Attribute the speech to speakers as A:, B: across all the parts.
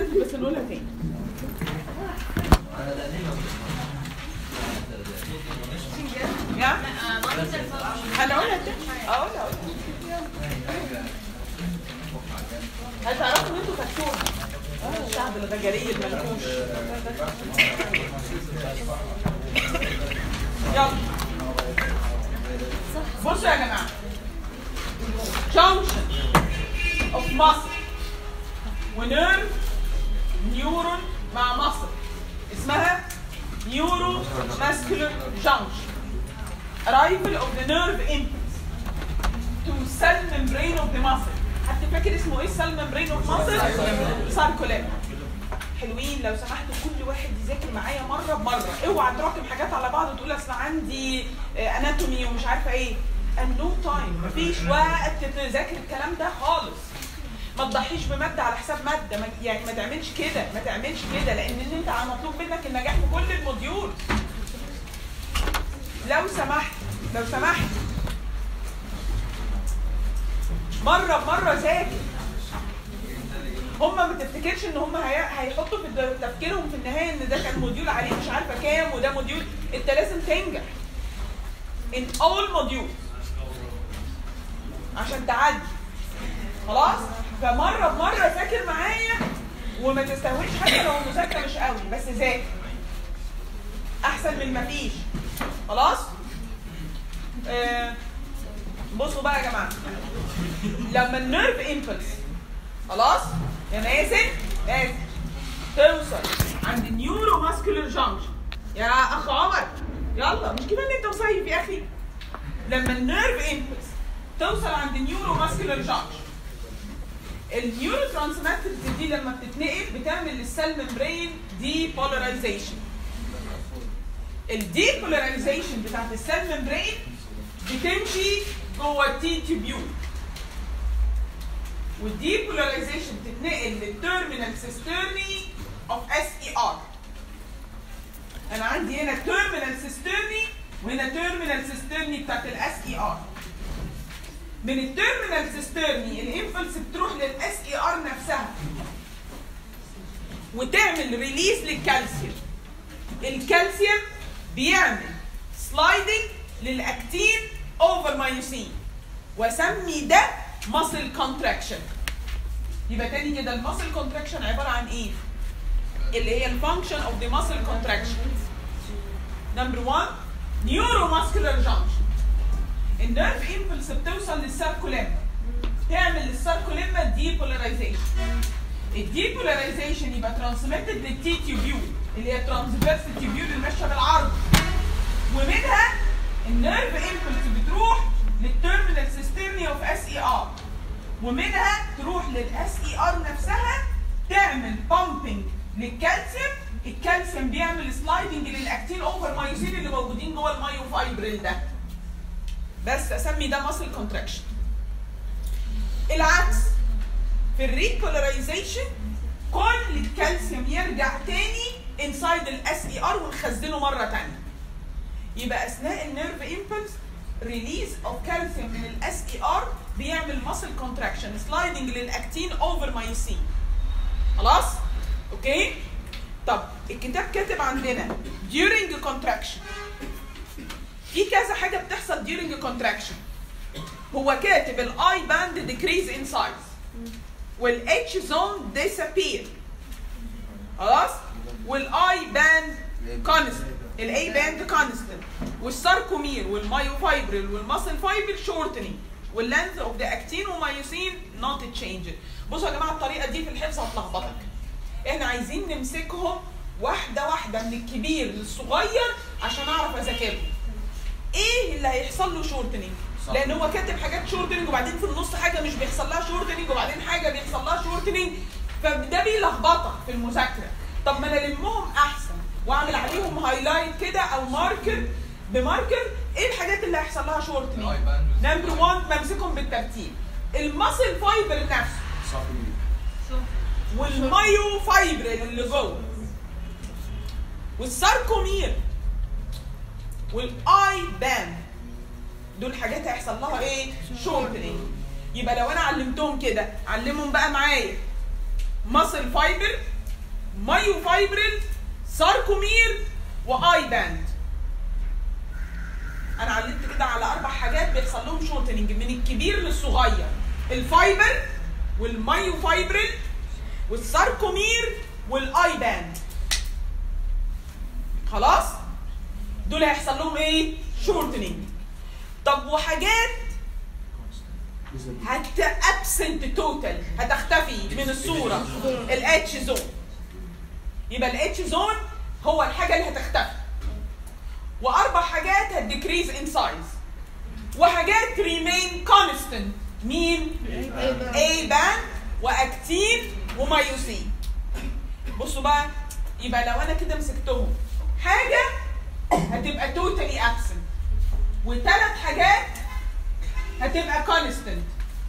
A: ننزل بس نقولها تاني يا هنقولها تاني اقولها اقولها هتعرفوا ان انتوا خدتوها آه، الشعب الغجري المنكوش يلا بصوا يا جماعه junction of muscle ونيرف نيورون مع مصل اسمها نيورو ماسكولار junction arrival of the nerve impulse to cell membrane of the muscle حد فاكر اسمه ايه cell membrane of muscle ساركولام حلوين لو سمحتوا كل واحد يذاكر معايا مره بمره اوعى تراكم حاجات على بعض وتقول اصل عندي اناتومي ومش عارفه ايه and no time مفيش وقت تذاكر الكلام ده خالص ما تضحيش بماده على حساب ماده ما يعني ما تعملش كده ما تعملش كده لان انت مطلوب منك النجاح في كل الموديول لو سمحت لو سمحت مره بمره ذاكر هما ما تفتكرش ان هما هي... هيحطوا في د- تفكيرهم في النهايه ان ده كان موديول عليه مش عارفه كام وده موديول انت لازم تنجح in all modules عشان تعدي خلاص فمره بمره ذاكر معايا وما تستهونش حتى لو المذاكره مش قوي بس ذاكر احسن من ما فيش خلاص آه بصوا بقى يا جماعه لما النيرف امبلس خلاص يا مازن مازن توصل عند النيورو ماسكولار جانكشن يا اخ عمر يلا مش كمان انت مصيف يا اخي لما النيرف امبلس توصل عند النيورو ماسكولار جانكشن النيورو ترانسميترز دي لما بتتنقل بتعمل للسيل ممبرين دي بولاريزيشن الدي بولاريزيشن بتاعت السيل ممبرين بتمشي جوه التي تيبيول والدي بولاريزيشن بتتنقل للتيرمينال سيسترني اوف اس اي ار انا عندي هنا تيرمينال سيسترني وهنا تيرمينال سيسترني بتاعت الاس اي ار من التيرمينال سيسترني الامبلس بتروح للاس اي ار نفسها وتعمل ريليز للكالسيوم الكالسيوم بيعمل سلايدنج للاكتين اوفر مايوسين واسمي ده ماسل كونتراكشن يبقى تاني كده الماسل كونتراكشن عباره عن ايه؟ اللي هي الفانكشن اوف ذا ماسل كونتراكشن نمبر 1 نيورو ماسكولار جانكشن النيرف امبلس بتوصل للسيركوليما تعمل للسيركوليما دي بولاريزيشن الدي بولاريزيشن يبقى ترانسميتد للتي تيوبيول اللي هي ترانسفيرس تيوبيول اللي ماشيه بالعرض ومنها النيرف امبلس بتروح للتيرمينال سيسترني اوف اس اي ار ومنها تروح للاس اي ار نفسها تعمل بامبنج للكالسيوم الكالسيوم بيعمل سلايدنج للاكتين اوفر مايوسين اللي موجودين جوه المايو فايبريل ده بس اسمي ده ماسل كونتراكشن العكس في الريبولاريزيشن كل الكالسيوم يرجع تاني انسايد الاس اي ار ونخزنه مره تانيه يبقى اثناء النيرف امبلس ريليز اوف كالسيوم من الاس اي ار بيعمل ماسل كونتراكشن سلايدنج للاكتين اوفر مايوسين خلاص اوكي طب الكتاب كاتب عندنا during contraction في كذا حاجه بتحصل during contraction هو كاتب الاي باند decrease in size والاتش زون disappear خلاص والاي باند constant الاي باند كونستنت والساركومير والمايوفايبرل والماسل فايبر شورتنينج واللينث اوف ذا اكتين ومايوسين نوت تشينج بصوا يا جماعه الطريقه دي في الحفظ هتلخبطك احنا عايزين نمسكهم واحده واحده من الكبير للصغير عشان اعرف اذاكرهم ايه اللي هيحصل له شورتنينج لان هو كاتب حاجات شورتنينج وبعدين في النص حاجه مش بيحصل لها شورتنينج وبعدين حاجه بيحصل لها شورتنينج فده بيلخبطك في المذاكره طب ما انا المهم احسن واعمل عليهم هايلايت كده او ماركر بماركر ايه الحاجات اللي هيحصل لها شورتنينج نمبر 1 بمسكهم بالترتيب الماسل فايبر نفسه والمايو فايبر اللي جوه والساركومير والاي باند دول حاجات هيحصل لها ايه شورتنينج يبقى لو انا علمتهم كده علمهم بقى معايا ماسل فايبر مايو فايبرل ساركومير واي باند انا علمت كده على اربع حاجات بيحصل لهم شورتنج من الكبير للصغير الفايبر والمايو فايبرل والساركومير والاي باند خلاص دول هيحصل لهم ايه شورتنج طب وحاجات هت ابسنت توتال هتختفي من الصوره الاتش زون يبقى الاتش زون هو الحاجه اللي هتختفي واربع حاجات هتديكريز ان سايز وحاجات ريمين كونستنت مين اي باند واكتين ومايوسين بصوا بقى يبقى لو انا كده مسكتهم حاجه هتبقى توتالي ابسنت وثلاث حاجات هتبقى كونستنت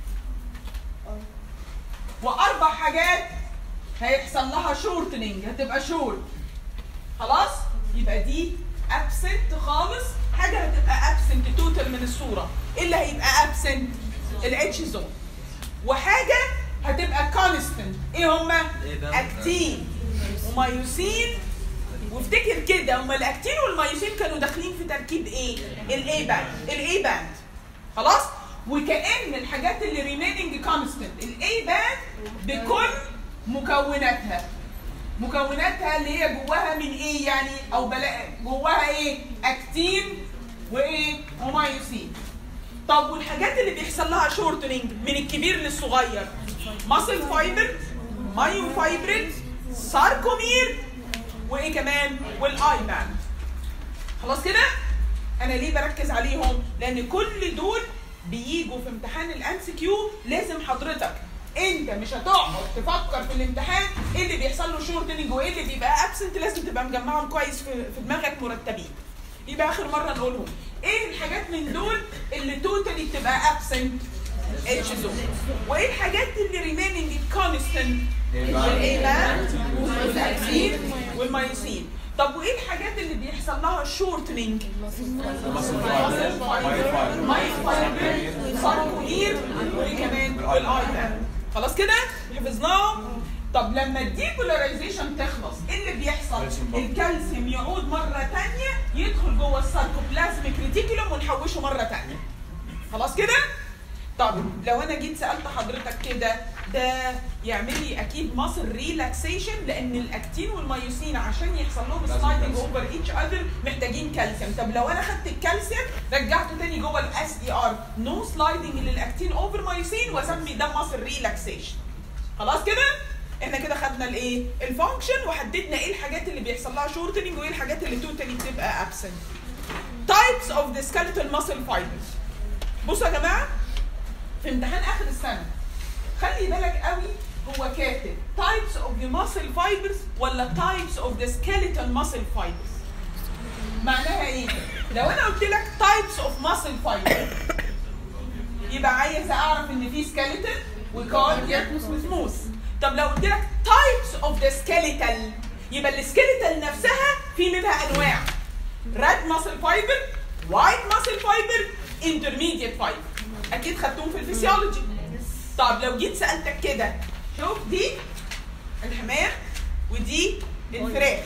A: واربع حاجات هيحصل لها شورتنينج هتبقى شورت خلاص يبقى دي ابسنت خالص حاجه هتبقى ابسنت توتال من الصوره ايه اللي هيبقى ابسنت الاتش زون وحاجه هتبقى كونستنت ايه هما اكتين ومايوسين وافتكر كده هما الاكتين والمايوسين كانوا داخلين في تركيب ايه الاي باند الاي باند خلاص وكأن الحاجات اللي ريميننج كونستنت الاي باند بكل مكوناتها مكوناتها اللي هي جواها من ايه يعني او بلا جواها ايه اكتين وايه ومايوسين طب والحاجات اللي بيحصل لها شورتنينج من الكبير للصغير ماسل فايبر مايو فايبرين ساركومير وايه كمان والاي باند خلاص كده انا ليه بركز عليهم لان كل دول بيجوا في امتحان الام سي كيو لازم حضرتك انت مش هتقعد تفكر في الامتحان ايه اللي بيحصل له شورتنج وايه اللي بيبقى ابسنت لازم تبقى مجمعهم كويس في, في دماغك مرتبين يبقى اخر مره نقولهم ايه الحاجات من دول اللي توتالي بتبقى ابسنت اتش زون وايه الحاجات اللي ريميننج كونستنت الاي باند والاكسين والمايوسين طب وايه الحاجات اللي بيحصل لها شورتنينج ماي فايبر ساركومير وايه كمان والاي باند خلاص كده حفظناهم طب لما الديبولاريزيشن تخلص ايه اللي بيحصل؟ الكالسيوم يعود مره ثانيه يدخل جوه الساركوبلازميك ريتيكولوم ونحوشه مره ثانيه خلاص كده؟ طب لو انا جيت سالت حضرتك كده ده يعمل لي اكيد ماسل ريلاكسيشن لان الاكتين والمايوسين عشان يحصل لهم سلايدنج اوفر ايتش اذر محتاجين كالسيوم طب لو انا خدت الكالسيوم رجعته تاني جوه الاس اي ار نو سلايدنج للاكتين اوفر مايوسين واسمي ده ماسل ريلاكسيشن خلاص كده احنا كده خدنا الايه الفانكشن وحددنا ايه الحاجات اللي بيحصل لها شورتنج وايه الحاجات اللي توتالي بتبقى ابسنت تايبس اوف ذا skeletal muscle fibers بصوا يا جماعه في امتحان اخر السنه خلي بالك قوي هو كاتب types of the muscle fibers ولا types of the skeletal muscle fibers معناها ايه لو انا قلت لك types of muscle fibers يبقى عايز اعرف ان في skeletal وكاردياك وسموث طب لو قلت لك types of the skeletal يبقى السكيلتال نفسها في منها انواع red muscle fiber white muscle fiber intermediate fiber اكيد خدتوهم في الفسيولوجي طب لو جيت سالتك كده شوف دي الحمام ودي الفراخ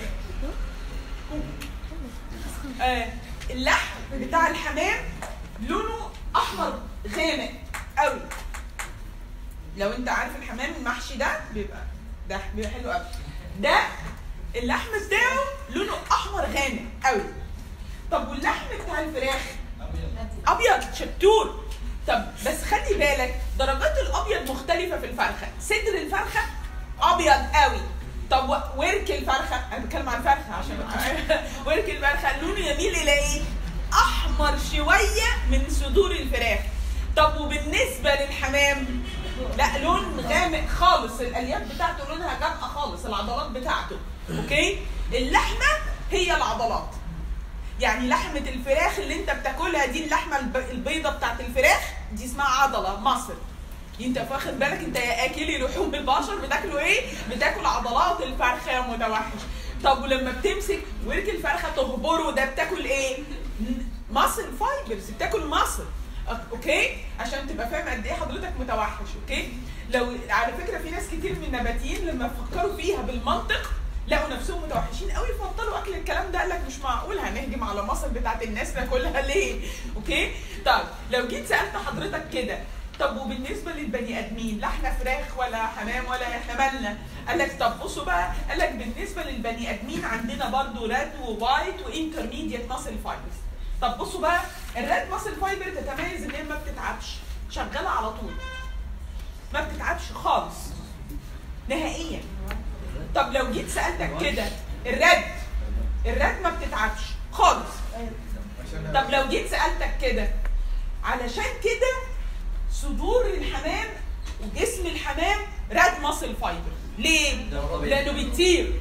A: آه اللحم بتاع الحمام لونه احمر غامق قوي لو انت عارف الحمام المحشي ده بيبقى ده بيبقى حلو قوي ده اللحم بتاعه لونه احمر غامق قوي طب واللحم بتاع الفراخ ابيض شطور طب بس خلي بالك درجات الابيض مختلفه في الفرخه صدر الفرخه ابيض قوي طب و- ورك الفرخه انا بتكلم عن الفرخه عشان ورك الفرخه لونه يميل الى ايه احمر شويه من صدور الفراخ طب وبالنسبه للحمام لا لون غامق خالص الالياف بتاعته لونها غامقه خالص العضلات بتاعته اوكي اللحمه هي العضلات يعني لحمة الفراخ اللي انت بتاكلها دي اللحمة الب- البيضة بتاعت الفراخ دي اسمها عضلة مصر انت واخد بالك انت يا اكلي لحوم البشر بتاكلوا ايه؟ بتاكل عضلات الفرخة يا متوحش طب ولما بتمسك ورك الفرخة تهبره ده بتاكل ايه؟ مصل فايبرز بتاكل مصل اوكي عشان تبقى فاهم قد ايه حضرتك متوحش اوكي لو على فكره في ناس كتير من النباتيين لما فكروا فيها بالمنطق لقوا نفسهم متوحشين قوي فبطلوا اكل الكلام ده قال لك مش معقول هنهجم على مصر بتاعت الناس ناكلها ليه؟ اوكي؟ طب لو جيت سالت حضرتك كده طب وبالنسبه للبني ادمين لا احنا فراخ ولا حمام ولا احنا مالنا قال لك طب بصوا بقى قال لك بالنسبه للبني ادمين عندنا برضو ريد ووايت وانترميديت ماسل فايبرز طب بصوا بقى الريد ماسل فايبر تتميز ان هي ما بتتعبش شغاله على طول ما بتتعبش خالص نهائيا طب لو جيت سالتك كده الرد الرد ما بتتعبش خالص طب لو جيت سالتك كده علشان كده صدور الحمام وجسم الحمام راد ماسل فايبر ليه؟ لانه بيطير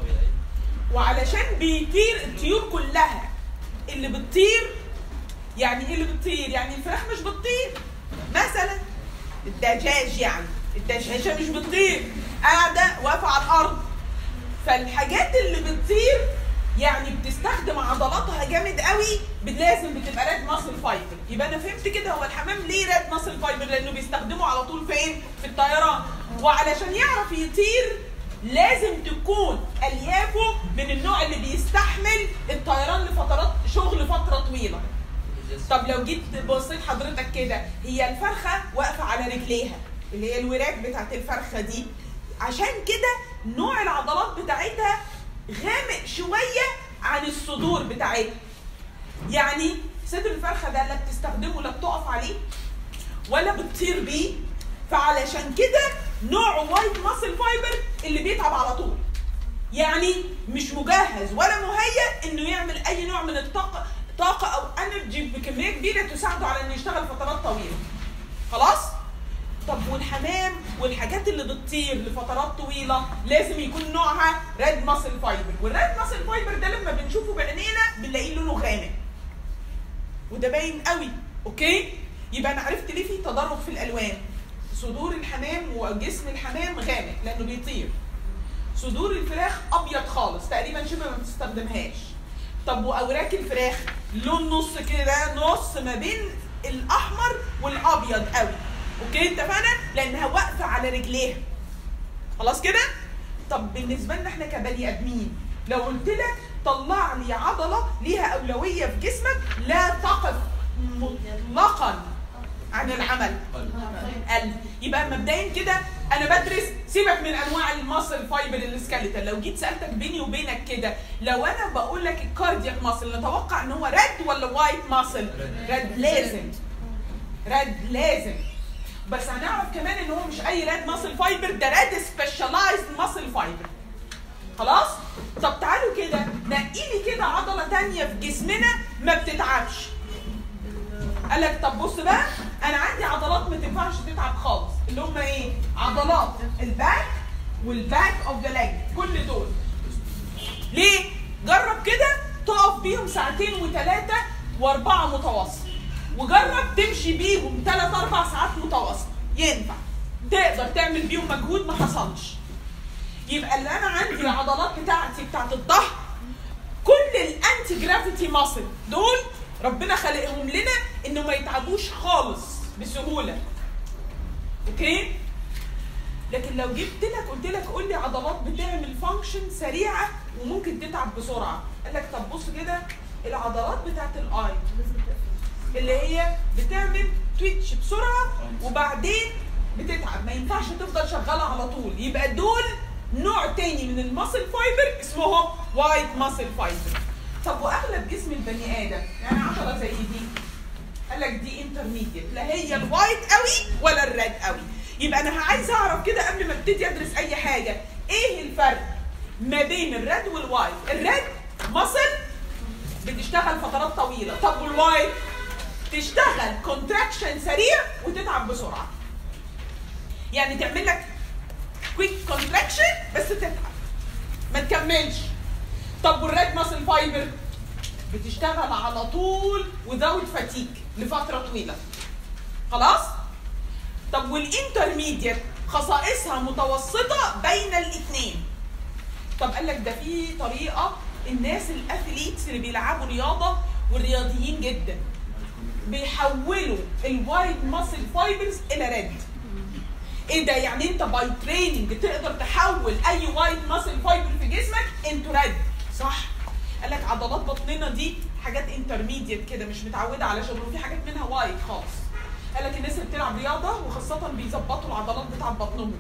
A: وعلشان بيطير الطيور كلها اللي بتطير يعني ايه اللي بتطير؟ يعني الفراخ مش بتطير مثلا الدجاج يعني الدجاجه مش بتطير قاعده واقفه على الارض فالحاجات اللي بتطير يعني بتستخدم عضلاتها جامد قوي لازم بتبقى راد ماسل فايبر يبقى انا فهمت كده هو الحمام ليه راد ماسل فايبر لانه بيستخدمه على طول فين في الطيران وعلشان يعرف يطير لازم تكون اليافه من النوع اللي بيستحمل الطيران لفترات شغل فتره طويله طب لو جيت بصيت حضرتك كده هي الفرخه واقفه على رجليها اللي هي الوراك بتاعت الفرخه دي عشان كده نوع العضلات بتاعتها غامق شويه عن الصدور بتاعتها يعني صدر الفرخه ده لا بتستخدمه لا بتقف عليه ولا بتطير بيه فعلشان كده نوع وايت ماسل فايبر اللي بيتعب على طول يعني مش مجهز ولا مهيأ انه يعمل اي نوع من الطاقه طاقه او انرجي بكميه كبيره تساعده على انه يشتغل فترات طويله خلاص طب والحمام والحاجات اللي بتطير لفترات طويله لازم يكون نوعها ريد ماسل فايبر والريد ماسل فايبر ده لما بنشوفه بعينينا بنلاقيه لونه غامق وده باين قوي اوكي يبقى انا عرفت ليه في تدرج في الالوان صدور الحمام وجسم الحمام غامق لانه بيطير صدور الفراخ ابيض خالص تقريبا شبه ما بتستخدمهاش طب واوراق الفراخ لون نص كده نص ما بين الاحمر والابيض قوي اوكي اتفقنا لانها واقفه على رجليها خلاص كده طب بالنسبه لنا احنا كبني ادمين لو قلت لك طلع لي عضله ليها اولويه في جسمك لا تقف مطلقا عن العمل قلب يبقى مبدئيا كده انا بدرس سيبك من انواع الماسل فايبر السكeletal لو جيت سالتك بيني وبينك كده لو انا بقول لك الكاردياك ماسل نتوقع ان هو ريد ولا وايت ماسل ريد لازم ريد لازم بس هنعرف كمان ان هو مش اي ريد ماسل فايبر ده ريد سبيشاليزد ماسل فايبر خلاص طب تعالوا كده نقي لي كده عضله تانية في جسمنا ما بتتعبش قال لك طب بص بقى انا عندي عضلات ما تنفعش تتعب خالص اللي هم ايه عضلات الباك والباك اوف ذا ليج كل دول ليه جرب كده تقف بيهم ساعتين وثلاثه واربعه متواصل وجرب تمشي بيهم ثلاث اربع ساعات متواصله ينفع تقدر تعمل بيهم مجهود ما حصلش يبقى اللي انا عندي العضلات بتاعتي بتاعت الظهر كل الانتي جرافيتي ماسل دول ربنا خلقهم لنا انه ما يتعبوش خالص بسهوله اوكي لكن لو جبت لك قلت لك قول لي عضلات بتعمل فانكشن سريعه وممكن تتعب بسرعه قال لك طب بص كده العضلات بتاعت الاي اللي هي بتعمل تويتش بسرعه وبعدين بتتعب ما ينفعش تفضل شغاله على طول يبقى دول نوع تاني من الماسل فايبر اسمهم وايت ماسل فايبر طب واغلب جسم البني ادم يعني عضله زي دي قال لك دي انترميديت لا هي الوايت قوي ولا الريد قوي يبقى انا عايز اعرف كده قبل ما ابتدي ادرس اي حاجه ايه الفرق ما بين الريد والوايت الريد ماسل بتشتغل فترات طويله طب والوايت تشتغل كونتراكشن سريع وتتعب بسرعه يعني تعمل لك كويك كونتراكشن بس تتعب ما تكملش طب والريد ماسل فايبر بتشتغل على طول وزود فاتيك لفتره طويله خلاص طب والانترميديت خصائصها متوسطه بين الاثنين طب قال لك ده في طريقه الناس الاثليتس اللي بيلعبوا رياضه والرياضيين جدا بيحولوا الوايت ماسل فايبرز الى ريد ايه ده يعني انت باي تريننج تقدر تحول اي وايت ماسل فايبر في جسمك انتو ريد صح قال لك عضلات بطننا دي حاجات انترميديت كده مش متعوده على شغل وفي حاجات منها وايت خالص قال لك الناس اللي بتلعب رياضه وخاصه بيظبطوا العضلات بتاعت بطنهم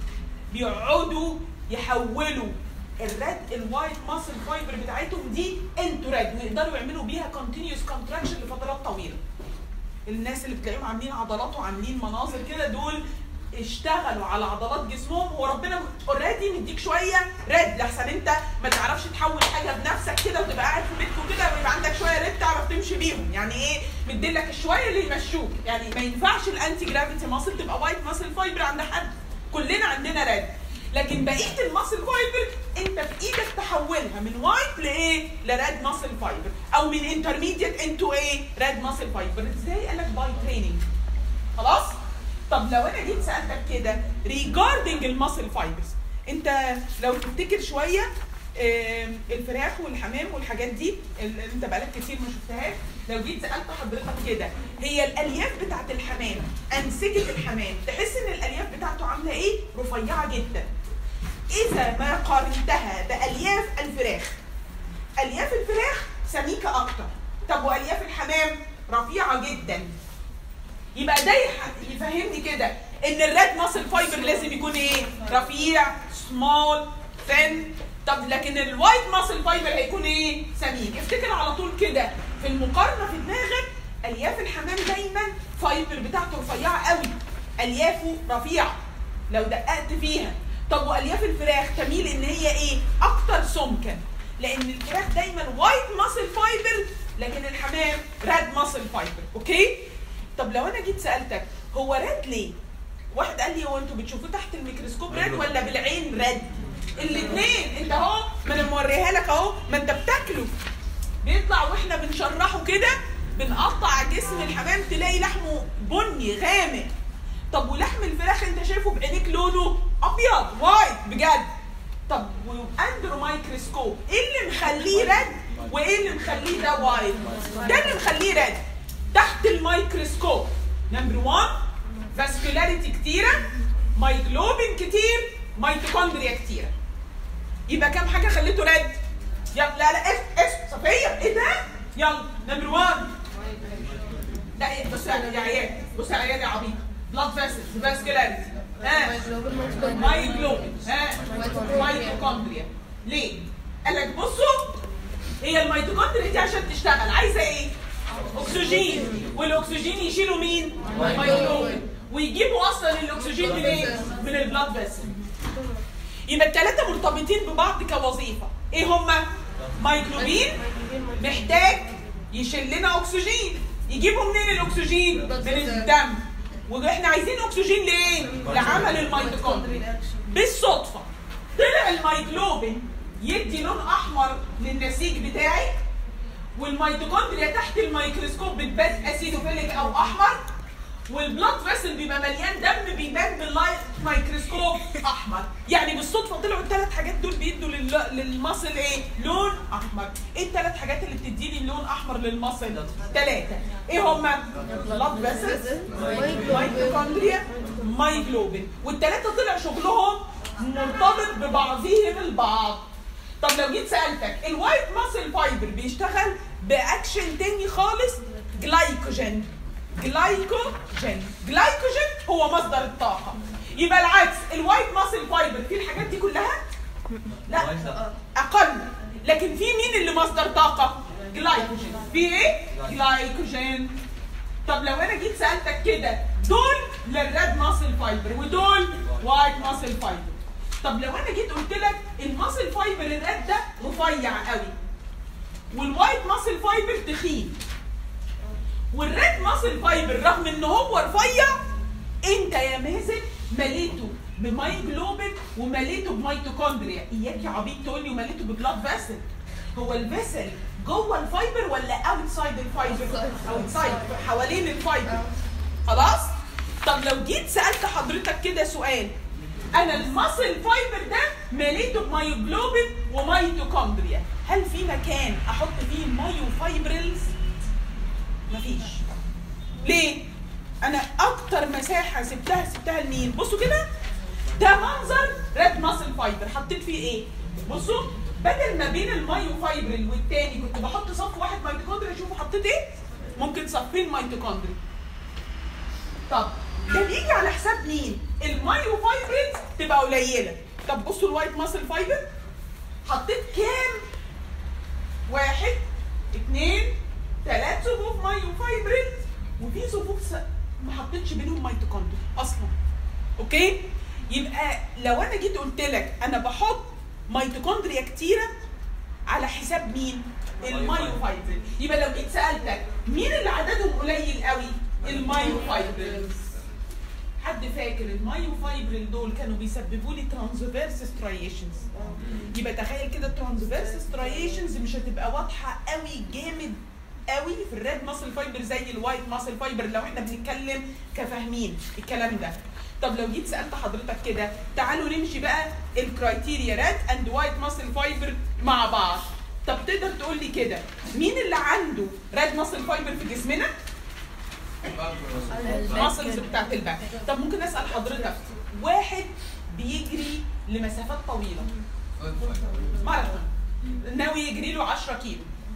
A: بيقعدوا يحولوا الريد الوايت ماسل فايبر بتاعتهم دي انتو ريد ويقدروا يعملوا بيها كونتينيوس كونتراكشن لفترات طويله الناس اللي بتلاقيهم عاملين عضلات وعاملين مناظر كده دول اشتغلوا على عضلات جسمهم وربنا اوريدي مديك شويه ريد لحسن انت ما تعرفش تحول حاجه بنفسك كده وتبقى قاعد في بيتكم كده ويبقى عندك شويه ريد تعرف تمشي بيهم يعني ايه مديلك الشويه اللي يمشوك يعني ما ينفعش الانتي جرافيتي ماسل تبقى وايت ماسل فايبر عند حد كلنا عندنا ريد لكن بقيه الماسل فايبر انت في ايدك تحولها من وايت لايه؟ لريد ماسل فايبر او من انترميديت انتو ايه؟ ريد ماسل فايبر ازاي؟ قال لك باي تريننج خلاص؟ طب لو انا جيت سالتك كده ريجاردنج الماسل فايبرز انت لو تفتكر شويه آم، الفراخ والحمام والحاجات دي اللي انت بقالك كتير ما شفتهاش لو جيت سالت حضرتك كده هي الالياف بتاعت الحمام انسجه الحمام تحس ان الالياف بتاعته عامله ايه؟ رفيعه جدا اذا ما قارنتها بالياف الفراخ الياف الفراخ سميكه اكتر طب والياف الحمام رفيعه جدا يبقى ده يح- يفهمني كده ان الريد ماسل فايبر لازم يكون ايه رفيع سمول ثين طب لكن الوايت ماسل فايبر هيكون ايه سميك افتكر على طول كده في المقارنه في دماغك الياف الحمام دايما فايبر بتاعته رفيعه قوي اليافه رفيعه لو دققت فيها طب والياف الفراخ تميل ان هي ايه اكتر سمكا لان الفراخ دايما وايت ماسل فايبر لكن الحمام ريد ماسل فايبر اوكي طب لو انا جيت سالتك هو ريد ليه واحد قال لي هو انتوا بتشوفوه تحت الميكروسكوب ريد ولا بالعين ريد الاثنين انت اهو ما انا موريها لك اهو ما انت بتاكله بيطلع واحنا بنشرحه كده بنقطع جسم الحمام تلاقي لحمه بني غامق طب ولحم الفراخ انت شايفه بعينيك لونه ابيض وايت بجد طب واندر مايكروسكوب ايه اللي مخليه ريد وايه اللي مخليه ده وايت ده اللي مخليه ريد تحت الميكروسكوب نمبر 1 فاسكولاريتي كتيره مايجلوبين كتير ميتوكوندريا كتيره يبقى كام حاجه خليته ريد يلا لا لا اسم اسم صفيه ايه ده يلا نمبر 1 لا إيه، بص يا يا عيال بص يا عيال يا عبيط بلاد فيسلز فاسكولاريتي ها مايجلوبين ها ميتوكوندريا ليه؟ قال لك بصوا هي الميتوكوندريا دي عشان تشتغل عايزه ايه؟ اكسجين والاكسجين يشيلوا مين؟ مايجلوبين ويجيبوا اصلا الاكسجين من ايه؟ من البلاد فيسل يبقى الثلاثه مرتبطين ببعض كوظيفه ايه هما؟ مايجلوبين محتاج يشيل لنا اكسجين يجيبوا منين الاكسجين؟ من الدم واحنا عايزين اكسجين لايه؟ لعمل الميتوكوندريا بالصدفه طلع الميجلوبين يدي لون احمر للنسيج بتاعي والميتوكوندريا تحت الميكروسكوب بتبان اسيدوفيليك او احمر والبلاد فيسل بيبقى مليان دم بيبان باللايت ميكروسكوب احمر يعني بالصدفه طلعوا الثلاث حاجات دول بيدوا لل- للمصل ايه لون احمر ايه الثلاث حاجات اللي بتديني لون احمر للمصل ثلاثه ايه هما بلاد فيسل ميتوكوندريا مايجلوبين والثلاثه طلع شغلهم مرتبط ببعضهم البعض طب لو جيت سالتك الوايت ماسل فايبر بيشتغل باكشن تاني خالص جلايكوجين جلايكوجين جلايكوجين هو مصدر الطاقه يبقى العكس الوايت ماسل فايبر في الحاجات دي كلها لا اقل لكن في مين اللي مصدر طاقه جلايكوجين في ايه جلايكوجين طب لو انا جيت سالتك كده دول للريد ماسل فايبر ودول وايت ماسل فايبر طب لو انا جيت قلت لك الماسل فايبر الريد ده رفيع قوي والوايت ماسل فايبر تخين والريد ماسل فايبر رغم ان هو رفيع انت يا مازن مليته بمايجلوبين ومليته بميتوكوندريا اياك يا عبيط تقول لي ومليته ببلاد فيسل هو الفيسل جوه الفايبر ولا اوتسايد الفايبر اوتسايد حوالين الفايبر خلاص طب لو جيت سالت حضرتك كده سؤال انا الماسل فايبر ده مليته بمايوجلوبين وميتوكوندريا هل في مكان احط فيه مايو فايبرلز مفيش ليه انا اكتر مساحه سبتها سبتها لمين بصوا كده ده منظر ريد ماسل فايبر حطيت فيه ايه بصوا بدل ما بين المايو فايبرل والتاني كنت بحط صف واحد ميتوكوندريا شوفوا حطيت ايه ممكن صفين ميتوكوندريا طب ده بيجي على حساب مين المايو فايبرز تبقى قليله طب بصوا الوايت ماسل فايبر حطيت كام واحد اثنين ثلاث صفوف مايو فايبرز وفي صفوف س... ما حطيتش بينهم ميتوكوندريا اصلا اوكي يبقى لو انا جيت قلت لك انا بحط ميتوكوندريا كتيره على حساب مين المايو فايبر يبقى لو جيت سالتك مين اللي عددهم قليل قوي المايو فايبرز حد فاكر المايو فايبرل دول كانوا بيسببوا لي ترانسفيرس سترايشنز يبقى تخيل كده الترانسفيرس سترايشنز مش هتبقى واضحه قوي جامد قوي في الريد ماسل فايبر زي الوايت ماسل فايبر لو احنا بنتكلم كفاهمين الكلام ده طب لو جيت سالت حضرتك كده تعالوا نمشي بقى الكرايتيريا ريد اند وايت ماسل فايبر مع بعض طب تقدر تقول لي كده مين اللي عنده ريد ماسل فايبر في جسمنا الماسلز بتاعت الباك طب ممكن اسال حضرتك واحد بيجري لمسافات طويله ماراثون ناوي يجري له 10 كيلو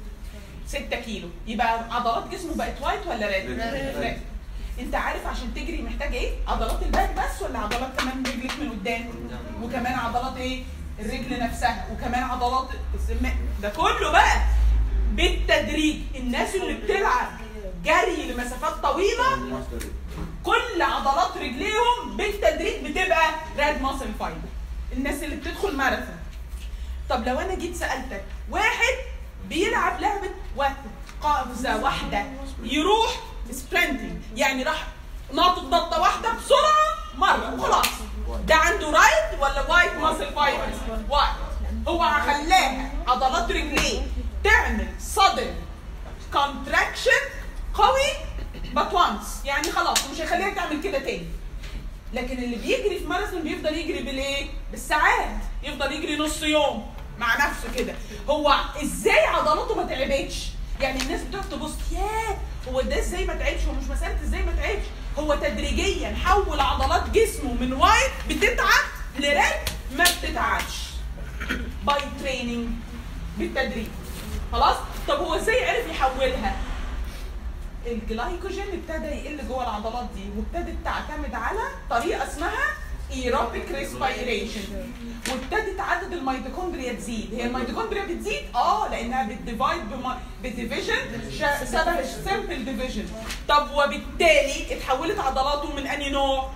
A: 6 كيلو يبقى عضلات جسمه بقت وايت ولا ريد؟ ريد انت عارف عشان تجري محتاج ايه؟ عضلات الباك بس ولا عضلات كمان رجلك من قدام؟ وكمان عضلات ايه؟ الرجل نفسها وكمان عضلات السم ده كله بقى بالتدريج الناس اللي بتلعب جري لمسافات طويله كل عضلات رجليهم بالتدريج بتبقى راد ماسل فايبر الناس اللي بتدخل ماراثون طب لو انا جيت سالتك واحد بيلعب لعبه واحد قفزه واحده يروح سبرنتنج يعني راح ناطط نطه واحده بسرعه مره وخلاص ده عنده رايت ولا وايت ماسل فايبر وايت هو خلاها عضلات رجليه تعمل صدر كونتراكشن قوي بات وانس يعني خلاص مش هيخليها تعمل كده تاني لكن اللي بيجري في ماراثون بيفضل يجري بالايه؟ بالساعات يفضل يجري نص يوم مع نفسه كده هو ازاي عضلاته ما تعبتش؟ يعني الناس بتقعد تبص ياه هو ده ازاي ما تعبش هو مش مساله ازاي ما تعبش هو تدريجيا حول عضلات جسمه من وايت بتتعب لريد ما بتتعبش باي تريننج بالتدريج خلاص طب هو ازاي عرف يحولها الجلايكوجين ابتدى يقل جوه العضلات دي وابتدت تعتمد على طريقه اسمها ايروبيك ريسبيريشن وابتدت عدد الميتوكوندريا تزيد هي الميتوكوندريا بتزيد اه لانها بتديفايد بديفيجن شبه السمبل ديفيجن طب وبالتالي اتحولت عضلاته من انهي نوع؟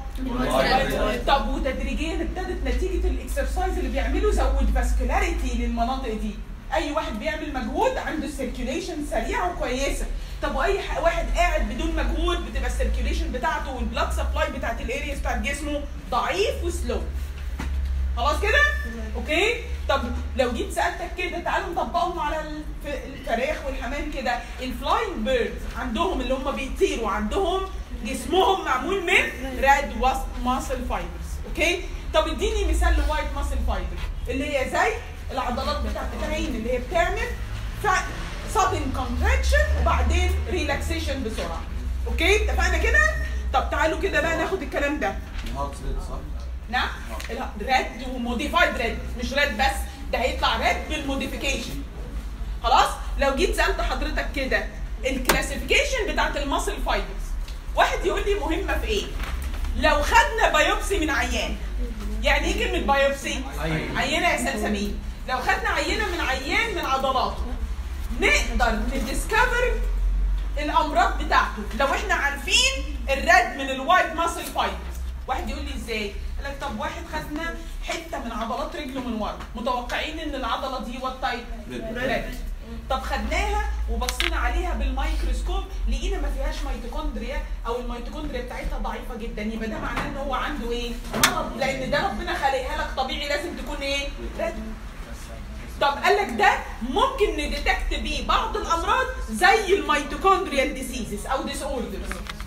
A: طب وتدريجيا ابتدت نتيجه الاكسرسايز اللي بيعمله زود فاسكولاريتي للمناطق دي اي واحد بيعمل مجهود عنده السيركيوليشن سريعه وكويسه طب واي واحد قاعد بدون مجهود بتبقى السيركيوليشن بتاعته والبلاد سبلاي بتاعت الارياس بتاعت جسمه ضعيف وسلو خلاص كده اوكي طب لو جيت سالتك كده تعالوا نطبقهم على الفراخ والحمام كده الفلاينج بيردز عندهم اللي هم بيطيروا عندهم جسمهم معمول من راد ماسل فايبرز اوكي طب اديني مثال لوايت ماسل فايبر اللي هي زي العضلات بتاعت العين اللي هي بتعمل sudden contraction وبعدين ريلاكسيشن بسرعه اوكي اتفقنا كده طب تعالوا كده بقى ناخد الكلام ده
B: الهارت ريت صح؟
A: نعم ريد وموديفايد ريد مش ريد بس ده هيطلع ريد بالموديفيكيشن خلاص لو جيت سالت حضرتك كده الكلاسيفيكيشن بتاعت الماسل فايبرز واحد يقول لي مهمه في ايه لو خدنا بايوبسي من عيان يعني ايه كلمه بايوبسي عينه يا سلسبيل لو خدنا عينه من عيان من عضلاته نقدر نديسكفر الامراض بتاعته لو احنا عارفين الرد من الوايت ماسل فايبرز واحد يقول لي ازاي قال لك طب واحد خدنا حته من عضلات رجله من ورا متوقعين ان العضله دي وات تايب رد طب خدناها وبصينا عليها بالميكروسكوب لقينا ما فيهاش ميتوكوندريا او الميتوكوندريا بتاعتها ضعيفه جدا يبقى ده معناه ان هو عنده ايه؟ مرض لان ده ربنا خالقها لك طبيعي لازم تكون ايه؟ رد طب قال لك ده ممكن نديتكت بيه بعض الامراض زي الميتوكوندريال ديسيزز او ديس اوردرز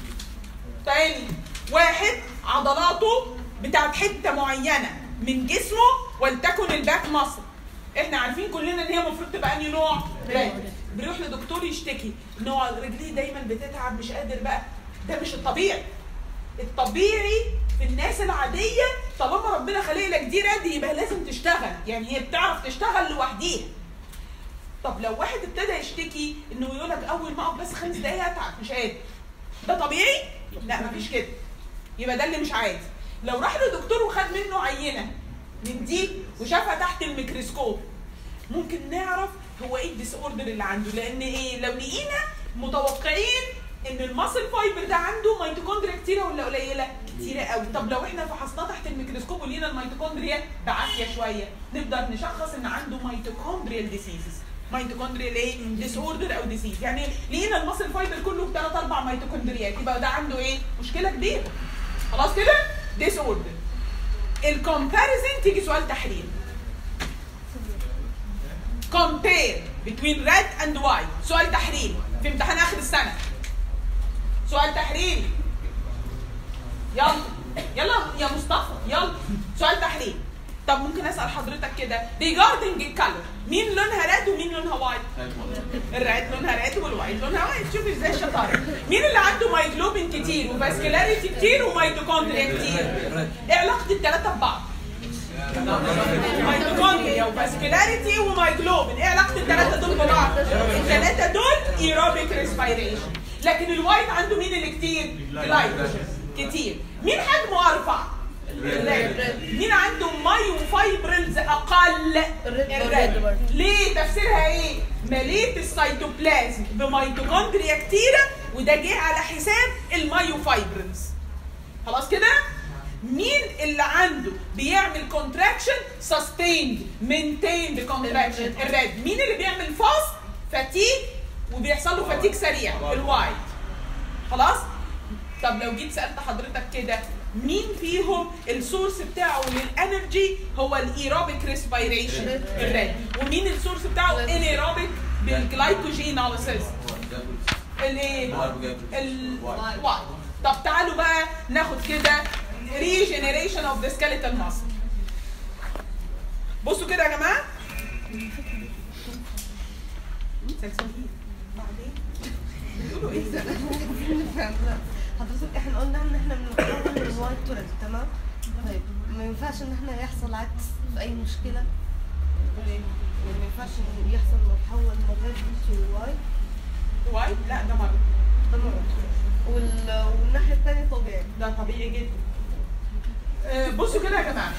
A: تاني واحد عضلاته بتاعت حته معينه من جسمه ولتكن الباك ماسل احنا عارفين كلنا ان هي المفروض تبقى انهي نوع؟ راد بيروح لدكتور يشتكي ان هو رجليه دايما بتتعب مش قادر بقى ده مش الطبيعي الطبيعي في الناس العاديه طالما ربنا خلق لك دي رد يبقى لازم تشتغل يعني هي بتعرف تشتغل لوحديها طب لو واحد ابتدى يشتكي انه يقول لك اول ما اقعد بس خمس دقايق اتعب مش قادر ده طبيعي؟ لا مفيش كده يبقى ده اللي مش عادي لو راح لدكتور وخد منه عينه من دي وشافها تحت الميكروسكوب ممكن نعرف هو ايه الديس اوردر اللي عنده لان ايه لو لقينا متوقعين ان الماسل فايبر ده عنده ميتوكوندريا كتيره ولا قليله؟ كتيره قوي طب لو احنا فحصناه تحت الميكروسكوب ولقينا الميتوكوندريا بعافيه شويه نقدر نشخص ان عنده ميتوكوندريال ديسيزز ميتوكوندريال ايه؟ ديس اوردر او ديسيز يعني لقينا الماسل فايبر كله بثلاث اربع ميتوكوندريات يبقى ده عنده ايه؟ مشكله كبيره خلاص كده؟ ديس اوردر الكومباريزن تيجي سؤال تحليل compare between red and white سؤال تحريري في امتحان اخر السنه سؤال تحريري يلا يلا يا مصطفى يلا سؤال تحريري طب ممكن اسال حضرتك كده regarding الكالر مين لونها ريد ومين لونها وايت الريد لونها ريد والوايت لونها وايت شوف ازاي الشطاره مين اللي عنده مايجلوبين كتير وفاسكولاريتي كتير وميتوكوندريا كتير ايه علاقه الثلاثه ببعض ميتوكوندريا وفاسكولاريتي ومايجلوبين ايه علاقه الثلاثه دول ببعض الثلاثه دول ايروبيك ريسبيريشن لكن الوايت عنده مين اللي كتير جلايكوجين كتير مين حجمه ارفع الريد مين عنده مايو فايبرلز اقل الريد ليه تفسيرها ايه مليت السيتوبلازم بميتوكوندريا كتيره وده جه على حساب المايو فايبرلز خلاص كده مين اللي عنده بيعمل كونتراكشن سستيند مينتيند كونتراكشن الريد مين اللي بيعمل فاست فاتيك وبيحصل له فاتيك سريع الوايت خلاص طب لو جيت سالت حضرتك كده مين فيهم السورس بتاعه للانرجي هو الايروبيك ريسبيريشن الريد ومين السورس بتاعه انيروبيك بالجلايكوجيناليسيس الايه الوايت طب تعالوا بقى ناخد كده ريجنريشن اوف ذا سكيليتال ماسل بصوا كده يا جماعه سلسبيل بعدين بيقولوا ايه
B: نفهم لا حضرتك احنا قلنا ان احنا بنتكون من وايت تو ريد تمام طيب ما ينفعش ان احنا يحصل عكس في اي مشكله يعني ما ينفعش ان يحصل نتحول من ريد تو وايت
A: وايت لا ده مرض
B: ده مرض وال... والناحيه الثانيه طبيعي
A: ده طبيعي جدا آه، بصوا كده يا جماعه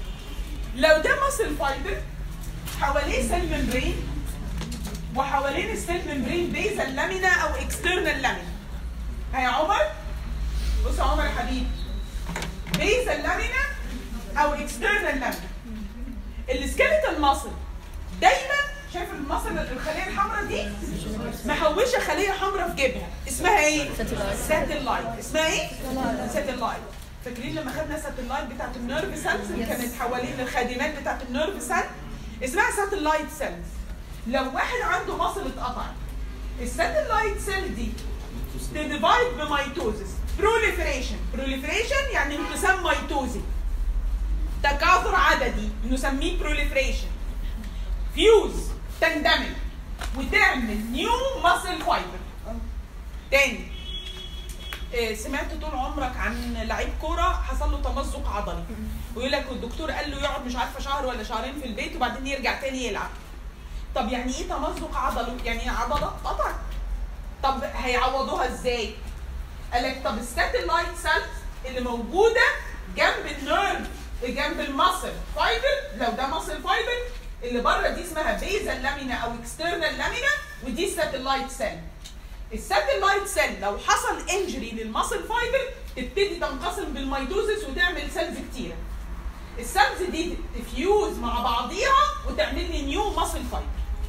A: لو ده ماسل فايبر حواليه سيل ممبرين وحوالين السيل ممبرين بيزل لامينا او اكسترنال لامينا ها يا عمر بص يا عمر يا حبيبي بيزل لامينا او اكسترنال لامينا السكيلتال ماسل دايما شايف المصل الخليه الحمراء دي محوشه خليه حمراء في جيبها اسمها ايه؟ ساتلايت اسمها ايه؟ ساتلايت فاكرين لما خدنا ساتلايت بتاعت النيرف سيلز اللي كانت حوالين الخادمات بتاعت النيرف سيل اسمها ساتلايت سيلز لو واحد عنده مصل اتقطع الساتلايت سيل دي تديفايد بميتوزس بروليفريشن بروليفريشن يعني انقسام ميتوزي تكاثر عددي نسميه بروليفريشن فيوز تندمج وتعمل نيو ماسل فايبر تاني إيه، سمعت طول عمرك عن لعيب كوره حصل له تمزق عضلي ويقول لك الدكتور قال له يقعد مش عارفه شهر ولا شهرين في البيت وبعدين يرجع تاني يلعب طب يعني ايه تمزق عضلي يعني عضله اتقطعت طب هيعوضوها ازاي قال لك طب الساتلايت سيلز اللي موجوده جنب النيرف جنب المصل فايبر لو ده مصل فايبر اللي بره دي اسمها بيزل لامينا او اكسترنال لامينا ودي الساتلايت سيل الساتلايت سيل لو حصل انجري للمصل فايبر تبتدي تنقسم بالميتوزس وتعمل سيلز كتيره السيلز دي تفيوز مع بعضيها وتعمل لي نيو مصل فايبر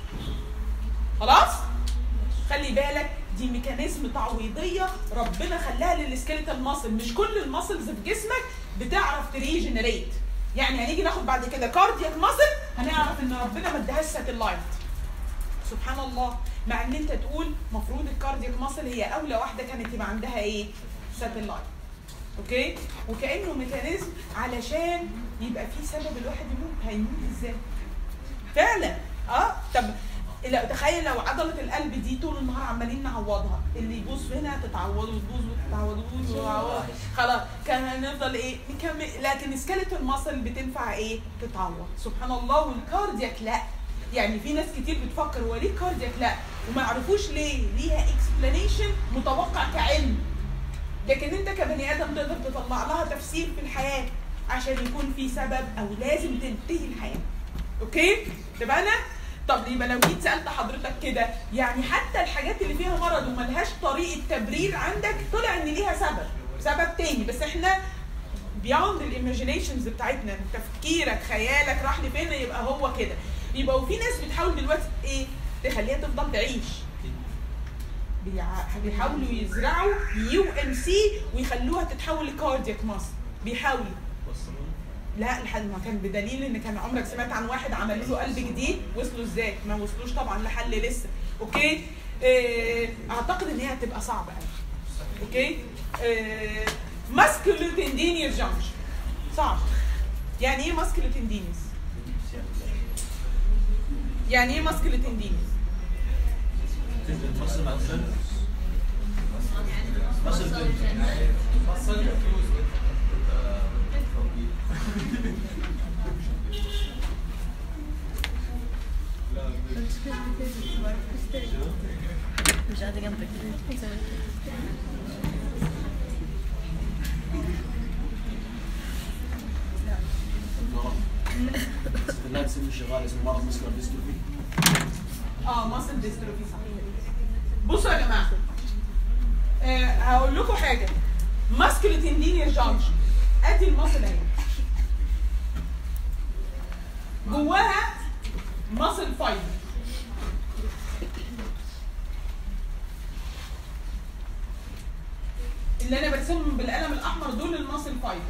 A: خلاص خلي بالك دي ميكانيزم تعويضيه ربنا خلاها للسكيلتال ماسل مش كل الماسلز في جسمك بتعرف تريجنريت يعني هنيجي ناخد بعد كده كاردياك ماسل هنعرف ان ربنا ما ادهاش ساتلايت سبحان الله مع ان انت تقول مفروض الكاردياك ماسل هي اولى واحده كانت يبقى عندها ايه ساتلايت اوكي وكانه ميكانيزم علشان يبقى في سبب الواحد يموت هيموت ازاي فعلا اه طب لا تخيل لو عضله القلب دي طول النهار عمالين نعوضها اللي يبوظ هنا تتعوض وتبوظ وتتعوض وتبوظ وتتعوض. خلاص كان هنفضل ايه نكمل لكن سكيلتون ماسل بتنفع ايه تتعوض سبحان الله والكاردياك لا يعني في ناس كتير بتفكر هو ليه كاردياك لا وما يعرفوش ليه ليها اكسبلانيشن متوقع كعلم لكن انت كبني ادم تقدر تطلع لها تفسير في الحياه عشان يكون في سبب او لازم تنتهي الحياه اوكي اتفقنا طب يبقى لو جيت سالت حضرتك كده يعني حتى الحاجات اللي فيها مرض وملهاش طريقه تبرير عندك طلع ان ليها سبب سبب تاني بس احنا بيوند الايماجينيشنز بتاعتنا تفكيرك خيالك راح لفين يبقى هو كده يبقى وفي ناس بتحاول دلوقتي ايه تخليها تفضل تعيش بيع- بيحاولوا يزرعوا يو ام سي ويخلوها تتحول لكاردياك ماسل بيحاولوا لا لحد ما كان بدليل ان كان عمرك سمعت عن واحد عملوا له قلب جديد وصلوا ازاي؟ ما وصلوش طبعا لحل لسه اوكي آه، اعتقد ان هي هتبقى صعبه قوي اوكي ماسكولوتندينيوس جانكشن صعب يعني ايه ماسكولوتندينيوس؟ يعني ايه ماسكولوتندينيوس؟
C: مصر مع الفن مصر
D: مش قاعدة جنبك
C: لا تسمي شغال اسمه مرض مسكر ديستروفي
A: اه ماسل ديستروفي صح بصوا يا جماعه آه هقول لكم حاجه ماسكولوتندينيوس جانكشن ادي الماسل اهي جواها ماسل فايبر اللي انا برسمهم بالقلم الاحمر دول الماسل فايبر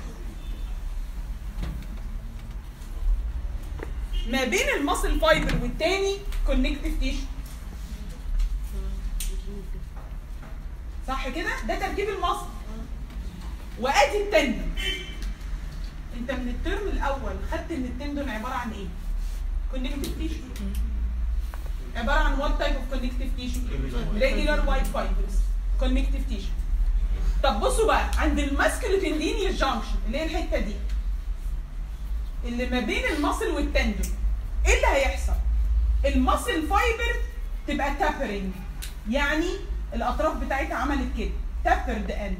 A: ما بين الماسل فايبر والتاني كونكتيف تيشو صح كده ده تركيب المصل وادي التندون انت من الترم الاول خدت ان التندون عباره عن ايه كونكتيف تيشو عباره عن وات تايب اوف كونكتيف تيشو ريجولار وايت فايبرز كونكتيف تيشو طب بصوا بقى عند الماسكولوتندينيوس جانكشن اللي هي الحته دي اللي ما بين المصل والتندون ايه اللي هيحصل المصل فايبر تبقى تابرنج يعني الاطراف بتاعتها عملت كده تابرد اند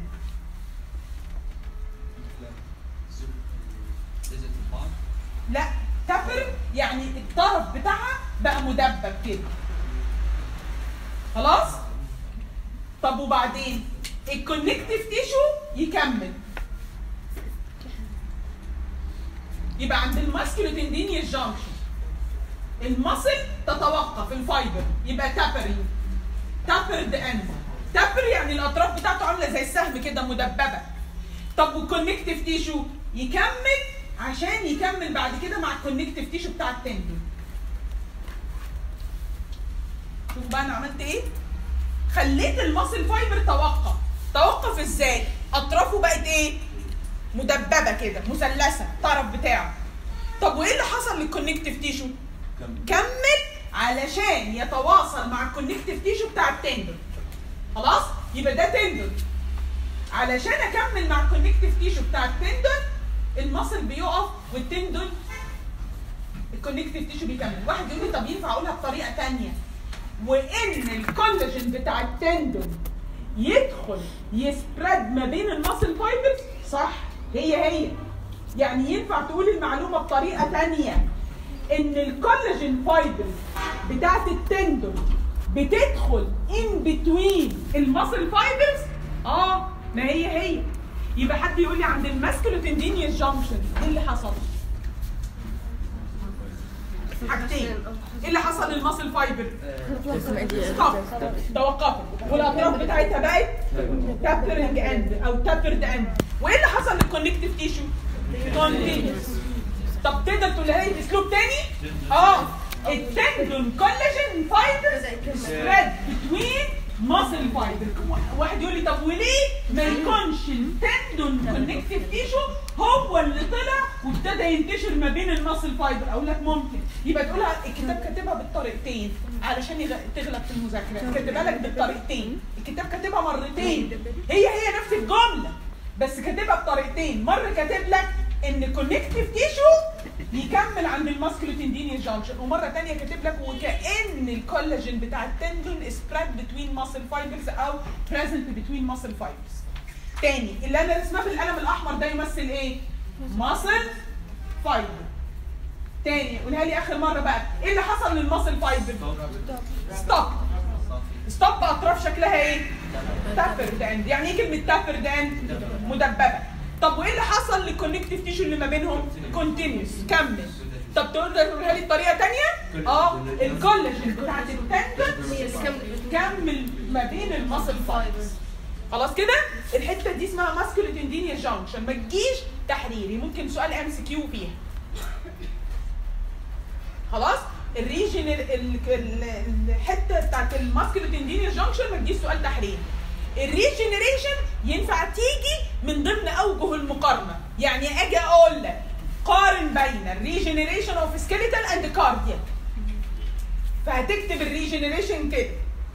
A: لا تابر يعني الطرف بتاعها بقى مدبب كده خلاص طب وبعدين الكونكتيف تيشو يكمل يبقى عند الماسكولوتندينيوس جانكشن المصل تتوقف الفايبر يبقى تابرنج تابرد اند تابر يعني الاطراف بتاعته عامله زي السهم كده مدببه طب والكونكتيف تيشو يكمل عشان يكمل بعد كده مع الكونكتيف تيشو بتاع التندون شوف بقى انا عملت ايه خليت المصل فايبر توقف توقف ازاي اطرافه بقت ايه مدببه كده مثلثه الطرف بتاعه طب وايه اللي حصل للكونكتيف تيشو كمل علشان يتواصل مع الكونكتيف تيشو بتاع التندون خلاص يبقى ده تندون علشان اكمل مع الكونكتيف تيشو بتاع التندون المصل بيقف والتندون الكونكتيف تيشو بيكمل واحد يقول لي طب ينفع اقولها بطريقه تانية وان الكولاجين بتاع التندون يدخل يسبرد ما بين المصل فايبرز صح هي هي يعني ينفع تقول المعلومه بطريقه تانية ان الكولاجين فايبرز بتاعت التندون بتدخل ان بتوين المصل فايبرز اه ما هي هي يبقى حد يقول لي عند الماسكولوتندينيوس جانكشن ايه اللي حصل؟ حاجتين ايه اللي حصل للمصل فايبر؟ ستوب توقفت والاطراف بتاعتها بقت تابرنج اند او تابرد اند وايه اللي حصل للكونكتيف تيشو؟ كونتينيوس طب تقدر تقولها لي باسلوب تاني؟ اه التندون كولاجين فايبرز spread between ماسل فايبر واحد يقول لي طب وليه ما يكونش التندون كونكتيف تيشو هو اللي طلع وابتدى ينتشر ما بين الماسل فايبر اقول لك ممكن يبقى تقولها الكتاب كاتبها بالطريقتين علشان يغ- تغلب في المذاكره كاتبها لك بالطريقتين الكتاب كاتبها مرتين هي هي نفس الجمله بس كاتبها بطريقتين مره كاتب لك ان كونكتيف تيشو يكمل عند الماسكولوتندينيال جانكشن ومره تانية كاتب لك وكان الكولاجين بتاع التندون سبريد بتوين ماسل فايبرز او بريزنت بتوين ماسل فايبرز تاني اللي انا رسمها بالقلم الاحمر ده يمثل ايه ماسل فايبر تاني قولها لي اخر مره بقى ايه اللي حصل للماسل فايبر ستوب ستوب باطراف شكلها ايه تابر داند يعني ايه كلمه تابر داند مدببه طب وايه اللي حصل للكونكتيف تيشو اللي ما بينهم كونتينيوس كمل طب تقدر تقولها لي بطريقه تانية اه الكولاجين بتاعت التندون كمل ما بين الماسل فايبرز خلاص كده الحته دي اسمها ماسكولوتندينيا جانكشن ما تجيش تحريري ممكن سؤال ام سي كيو فيها خلاص الريجن ال- ال- ال- الحته بتاعت الماسكولوتندينيا جانكشن ما تجيش سؤال تحريري الريجنريشن ينفع تيجي من ضمن اوجه المقارنه يعني اجي اقول لك قارن بين الريجنريشن اوف سكيليتال اند كاردياك فهتكتب الريجنريشن كده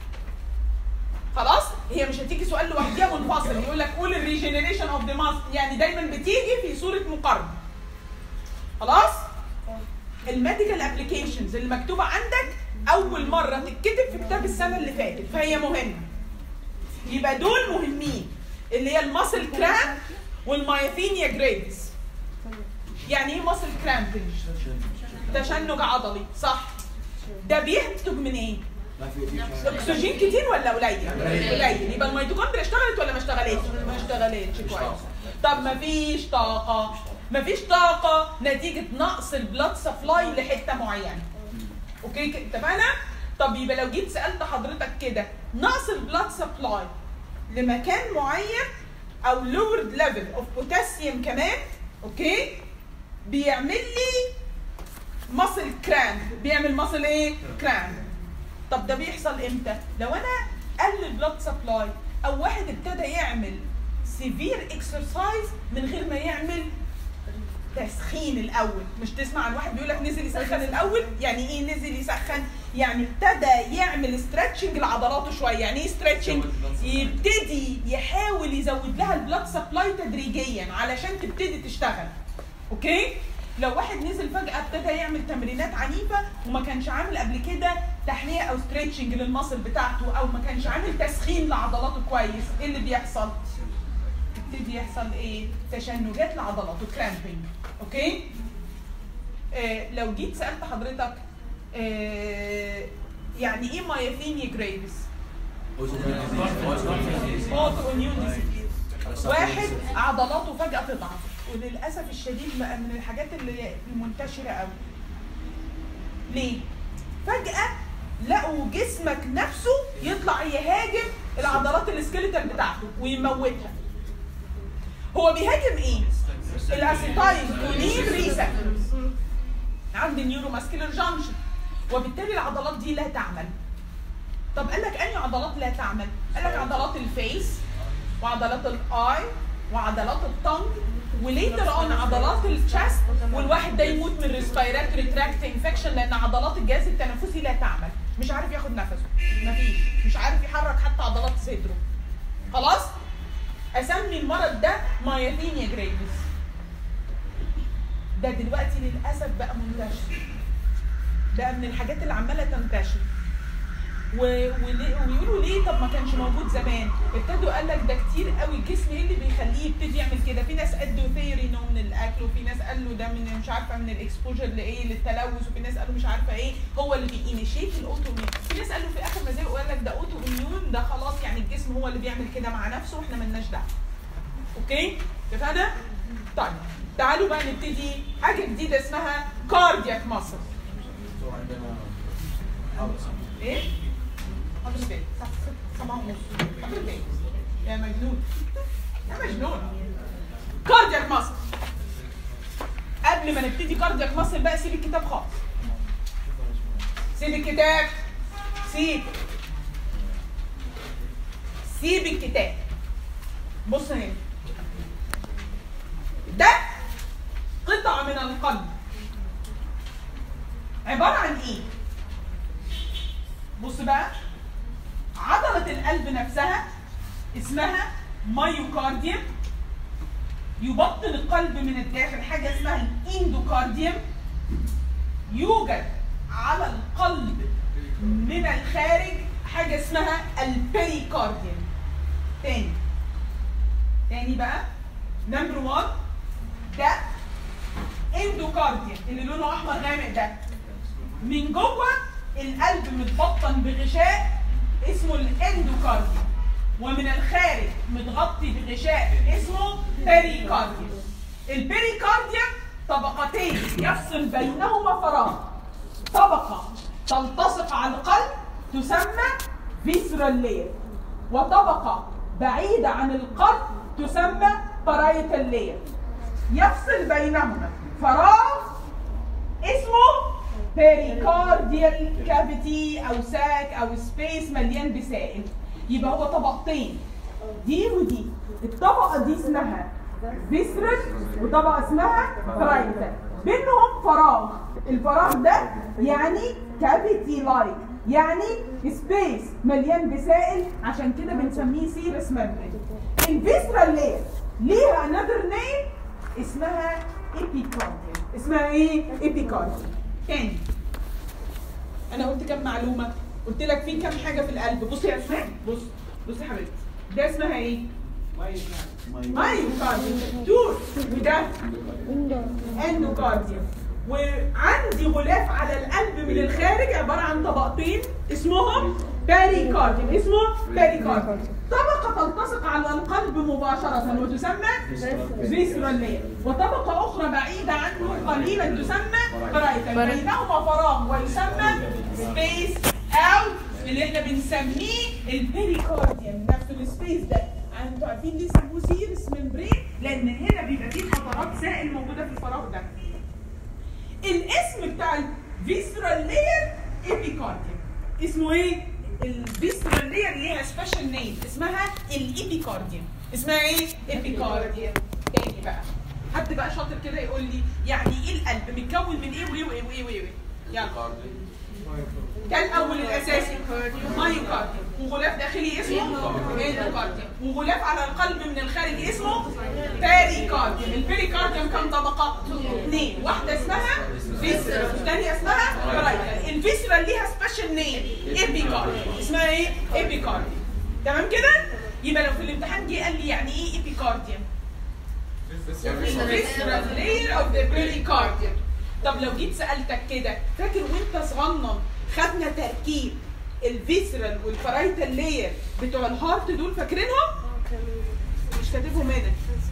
A: خلاص هي مش هتيجي سؤال لوحديها منفصل يقول لك قول الريجنريشن اوف ذا ماس يعني دايما بتيجي في صوره مقارنه خلاص الميديكال ابلكيشنز اللي مكتوبه عندك اول مره تتكتب في كتاب السنه اللي فاتت فهي مهمه يبقى دول مهمين اللي هي الماسل كرامب والمايثينيا جريدز يعني ايه ماسل كرامبنج تشنج عضلي صح ده بينتج من ايه
C: ما في في
A: اكسجين كتير ولا قليل؟ قليل يبقى الميتوكوندريا اشتغلت ولا ما اشتغلتش؟ ما اشتغلتش كويس طب ما فيش طاقة ما فيش طاقة نتيجة نقص البلاد سبلاي لحتة معينة اوكي ك- اتفقنا؟ طب يبقى لو جيت سألت حضرتك كده نقص البلاد سبلاي لمكان معين او لورد ليفل اوف بوتاسيوم كمان اوكي بيعمل لي ماسل كرامب بيعمل ماسل ايه؟ كرامب طب ده بيحصل امتى؟ لو انا قل البلاد سبلاي او واحد ابتدى يعمل سيفير اكسرسايز من غير ما يعمل تسخين الاول مش تسمع عن واحد بيقول لك نزل يسخن الاول يعني ايه نزل يسخن يعني ابتدى يعمل ستريتشنج لعضلاته شويه يعني ايه ستريتشنج يبتدي يحاول يزود لها البلاد سبلاي تدريجيا علشان تبتدي تشتغل اوكي لو واحد نزل فجاه ابتدى يعمل تمرينات عنيفه وما كانش عامل قبل كده تحنيه او ستريتشنج للمصل بتاعته او ما كانش عامل تسخين لعضلاته كويس ايه اللي بيحصل يبتدي يحصل ايه تشنجات لعضلاته كرامبنج اوكي آه لو جيت سالت حضرتك آه يعني ايه مايثينيا جريفز اوتو اميون ديزيز واحد عضلاته فجاه تضعف وللاسف الشديد بقى من الحاجات اللي المنتشره قوي ليه فجاه لقوا جسمك نفسه يطلع يهاجم العضلات السكيلتال بتاعته ويموتها هو بيهاجم ايه الاسيتايل كولين ريسبتورز عند النيورو ماسكيولار جانكشن وبالتالي العضلات دي لا تعمل طب قال لك انهي عضلات لا تعمل قال لك عضلات الفيس وعضلات الاي وعضلات الطنج وليتر اون عضلات الشست والواحد ده يموت من ريسبيراتوري تراكت انفكشن لان عضلات الجهاز التنفسي لا تعمل مش عارف ياخد نفسه مفيش مش عارف يحرك حتى عضلات صدره خلاص اسمي المرض ده مايثينيا جريفز ده دلوقتي للاسف بقى منتشر بقى من الحاجات اللي عماله تنتشر و... وليه- ويقولوا ليه طب ما كانش موجود زمان ابتدوا قال لك ده كتير قوي الجسم ايه اللي بيخليه يبتدي يعمل كده في ناس قالوا ثيري انه من الاكل وفي ناس قالوا ده من مش عارفه من الاكسبوجر لايه للتلوث وفي ناس قالوا مش عارفه ايه هو اللي بينيشيت الاوتو اميون في ناس قالوا في اخر ما زهقوا قال لك ده اوتو اميون ده خلاص يعني الجسم هو اللي بيعمل كده مع نفسه واحنا ملناش دعوه اوكي اتفقنا طيب تعالوا بقى نبتدي حاجه جديده اسمها كاردياك ماسل
C: عندنا حاضر
A: ايه حاضر البيت سبعة ونص حاضر البيت يا مجنون يا مجنون كاردياك ماسل قبل ما نبتدي كاردياك ماسل بقى سيب الكتاب خالص سيب الكتاب سيب سيب الكتاب بص هنا ده قطعة من القلب عبارة عن ايه؟ بص بقى عضلة القلب نفسها اسمها مايوكارديوم يبطن القلب من الداخل حاجة اسمها الاندوكارديوم يوجد على القلب من الخارج حاجة اسمها البريكارديوم تاني تاني بقى نمبر 1 ده اندوكارديوم اللي لونه احمر غامق ده من جوه القلب متبطن بغشاء اسمه الاندوكارديوم ومن الخارج متغطي بغشاء اسمه بيريكارديوم البيريكارديوم طبقتين يفصل بينهما فراغ طبقة تلتصق على القلب تسمى فيسرال لير وطبقة بعيدة عن القلب تسمى بارايتال لير يفصل بينهما فراغ اسمه بيريكارديال كافيتي او ساك او سبيس مليان بسائل يبقى هو طبقتين دي ودي الطبقه دي اسمها فيسرال وطبقه اسمها بارايتال بينهم فراغ الفراغ ده يعني كافيتي لايك يعني سبيس مليان بسائل عشان كده بنسميه سيرس ممبرين الفيسرال لير ليها انذر نيم اسمها ايبيكارديوم اسمها ايه ايبيكارديوم تاني انا قلت كام معلومه قلت لك في كام حاجه في القلب بص يا اسماء بص بص يا حبيبتي ده اسمها ايه مايوكارديوم دور وده اندوكارديوم وعندي غلاف على القلب من الخارج عباره عن طبقتين اسمهم باريكارديوم اسمه باريكارديوم طبقه تلتصق على القلب مباشره وتسمى فيسرال لير وطبقه اخرى بعيده عنه قليلا تسمى برايتال بينهما فراغ ويسمى سبيس او اللي احنا بنسميه البيريكارديوم نفس السبيس ده انتوا عارفين ليه سموه سيرس ممبرين لان هنا بيبقى فيه قطرات سائل موجوده في الفراغ ده الاسم بتاع الفيسرال لير ايبيكارديوم اسمه ايه الفيسرال لير ليها سبيشال نيم اسمها الايبيكارديوم اسمها ايه ايبيكارديوم تاني بقى حد بقى شاطر كده يقول لي يعني ايه القلب متكون من ايه وايه وايه وايه وايه يلا ده الاول الاساسي مايوكارديوم وغلاف داخلي اسمه اندوكارديوم وغلاف على القلب من الخارج اسمه بيريكارديوم البيريكارديوم كم طبقه اثنين واحده اسمها فيسرال والثانيه اسمها برايتال الفيسرال ليها سبيشال نيم ايبيكارديوم اسمها ايه ايبيكارديوم تمام كده يبقى لو في الامتحان جه قال لي يعني ايه ايبيكارديوم visceral layer of the pericardium طب لو جيت سألتك كده فاكر وانت صغنن خدنا تركيب الفيسرال والفرايتال لاير بتوع الهارت دول فاكرينهم؟ مش كاتبهم هنا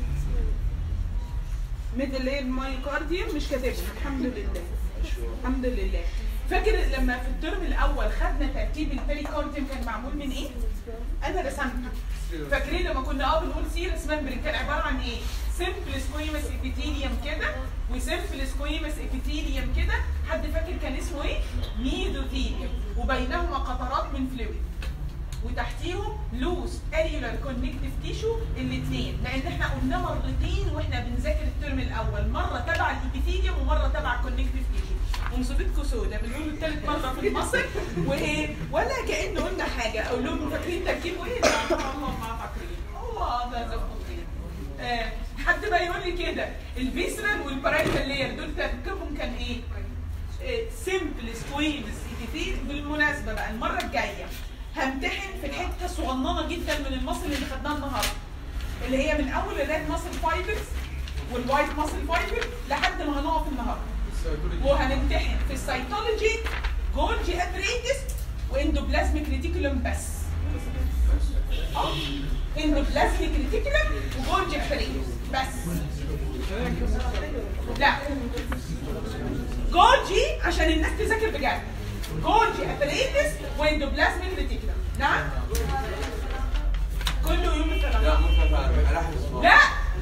A: ميدل لاير مايوكارديوم مش كاتبهم الحمد لله الحمد لله فاكر لما في الترم الاول خدنا تركيب البريكارديوم كان معمول من ايه؟ انا رسمته فاكرين لما كنا اه بنقول سيرس ممبرين كان عباره عن ايه؟ سمبل سكويمس ابيثيليوم كده وسمبل سكويمس ابيثيليوم كده حد فاكر كان اسمه ايه؟ ميزوثيليوم وبينهما قطرات من فلويد وتحتيهم لوس اريولار كونكتيف تيشو الاثنين لان احنا قلنا مرتين واحنا بنذاكر الترم الاول مره تبع الابيثيليوم ومره تبع الكونكتيف تيشو ومصيبتكم سودا بنقول الثالث مره في مصر وايه ولا كانه قلنا حاجه اقول لهم فاكرين تركيبه ايه؟ لا والله ما فاكرين هو ده زفوتين آه حد بقى يقول لي كده الفيسرال والبارايتال لاير دول تركيبهم كان ايه؟ سمبل سكويمس كتير بالمناسبه بقى المره الجايه همتحن في الحته الصغننه جدا من المصل اللي خدناها النهارده اللي هي من اول الريد ماسل فايبرز والوايت ماسل فايبر لحد ما هنقف النهارده وهنمتحن في السيتولوجي جولجي ابريتس واندوبلازميك ريتيكولوم بس اه اندوبلازميك ريتيكولوم وجولجي ابريتس بس لا جولجي عشان الناس تذاكر بجد جولجي ابريتس واندوبلازميك ريتيكولوم نعم كل يوم
C: لا
A: الثلاثاء
C: ممكن الاحظ
A: لا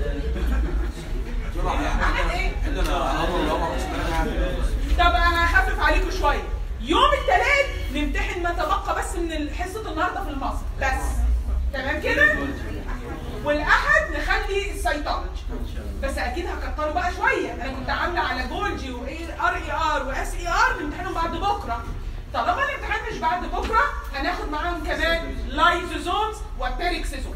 C: عندنا
A: إيه؟
C: عندنا امر الامر
A: طب انا هخفف عليكم شويه يوم الثلاث نمتحن ما تبقى بس من حصه النهارده في المصر بس تمام كده والاحد نخلي السيتولوجي بس اكيد هكتروا بقى شويه انا كنت عامله على جولجي وايه ار اي ار واس اي ار نمتحنهم بعد بكره طالما الامتحان مش بعد بكره هناخد معاهم كمان لايزوزومز وبيريكسيزومز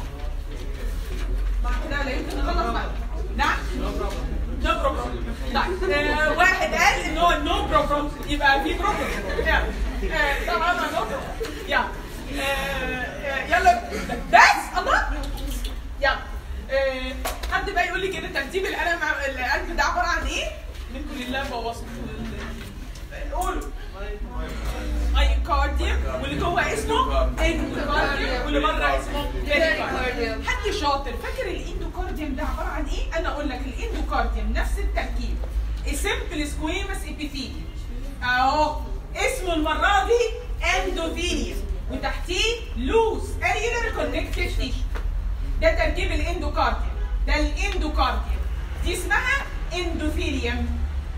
A: مع كده لا يمكن نخلص بقى نعم نو بروبلم طيب آه، واحد قال ان هو نو بروبلم يبقى في بروبلم طبعا نو بروبلم يلا آه، آه، يلا بس الله يلا آه، حد بقى يقول لي كده ترتيب القلم القلب ده عباره عن ايه؟ منكم لله بوظت قولوا مايوكارديوم واللي جوه اسمه اندوكارديوم واللي بره اسمه بيريكارديوم حد شاطر فاكر الاندوكارديوم ده عباره عن ايه؟ انا اقول لك الاندوكارديوم نفس التركيب سمبل سكويمس ابيثيليوم اهو اسمه المره دي اندوثيليوم وتحتيه لوز اريولار كونكتيف تيشو ده تركيب الاندوكارديوم ده الاندوكارديوم دي اسمها اندوثيليوم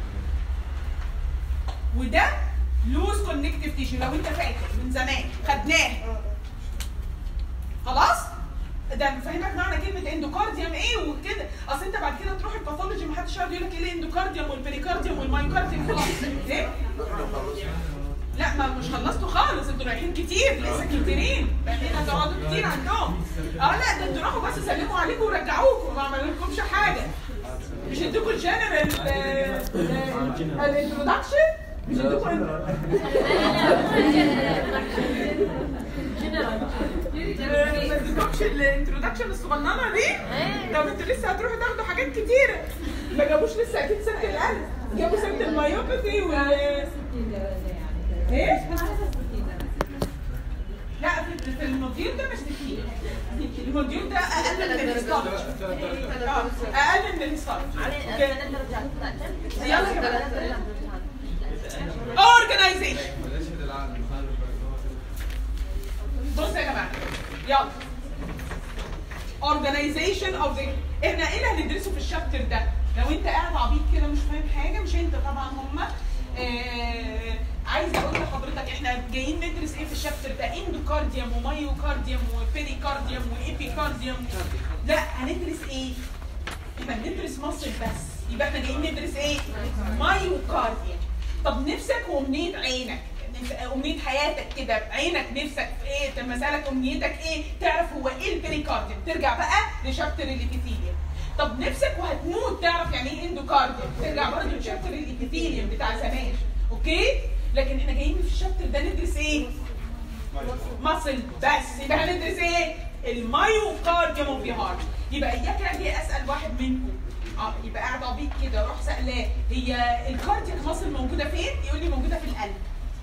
A: وده لوز كونكتيف تيشو لو انت فاكر من زمان خدناه خلاص ده فاهمك معنى كلمه اندوكارديوم ايه وكده اصل انت بعد كده تروح الباثولوجي محدش يقعد يقول لك ايه الاندوكارديوم والبريكارديوم والمايوكارديوم خلاص ايه لا ما مش خلصتوا خالص انتوا رايحين كتير لسه كتيرين بعدين هتقعدوا كتير عندهم اه لا ده انتوا راحوا بس سلموا عليكم ورجعوكم ما عملولكمش حاجه مش ادوكوا الجنرال الانترودكشن مش ادوكوا ما ادوكمش الانترودكشن الصغننه دي طب انتوا لسه هتروحوا تاخدوا حاجات كتيره ما جابوش لسه اكيد سيره القلب جابوا سيره المايوباثي وال ايه؟ لا في في الموديول ده مش كتير الموديول ده اقل من الستارج اه اقل من الستارج يلا يا جماعه اورجنايزيشن بص يا جماعه يلا organization of the احنا ايه اللي هندرسه في الشابتر ده لو انت قاعد عبيط كده مش فاهم حاجه مش انت طبعا هم آه عايزه اقول لحضرتك احنا جايين ندرس ايه في الشابتر ده اندوكارديوم ومايوكارديوم وبيريكارديوم وايبيكارديوم لا هندرس ايه احنا بندرس مصر بس يبقى احنا جايين ندرس ايه مايوكارديوم طب نفسك وامنيه عينك نف- امنيه حياتك كده عينك نفسك في ايه طب مسالك امنيتك ايه تعرف هو ايه البريكارديوم ترجع بقى لشابتر الابيثيليوم طب نفسك وهتموت تعرف يعني ايه اندوكارديوم ترجع برضه لشابتر الابيثيليوم بتاع زمان اوكي لكن احنا جايين في الشابتر ده ندرس ايه ماسل بس يبقى هندرس ايه المايوكارديوم اوف ذا هارت يبقى اياك اجي اسال واحد منكم اه يبقى قاعد عبيط كده اروح سالاه هي الكاردياك ماسل موجوده فين يقول لي موجوده في القلب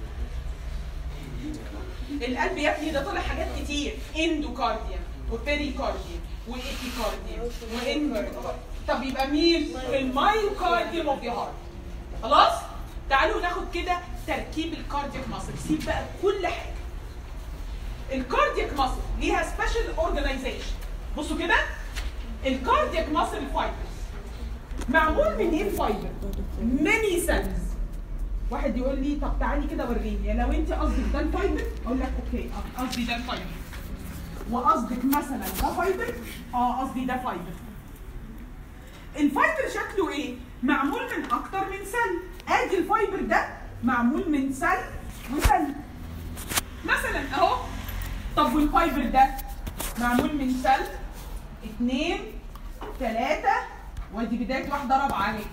A: القلب يا ابني ده طلع حاجات كتير اندوكارديوم وبيريكارديوم وايبيكارديوم واندوكارديوم طب يبقى مين المايوكارديوم اوف ذا هارت خلاص تعالوا ناخد كده تركيب الكاردياك ماسل سيب بقى كل حاجه الكاردياك ماسل ليها سبيشال اورجانيزيشن بصوا كده الكاردياك ماسل فايبرز معمول من ايه الفايبر ماني سيلز واحد يقول لي طب تعالي كده وريني لو انت قصدك ده الفايبر اقول لك اوكي اه قصدي ده الفايبر وقصدك مثلا ده فايبر اه قصدي ده فايبر الفايبر شكله ايه معمول من اكتر من سل ادي الفايبر ده معمول من سل وسل مثلا اهو طب والفايبر ده معمول من سل اتنين تلاتة ودي بداية واحدة رابعة اهي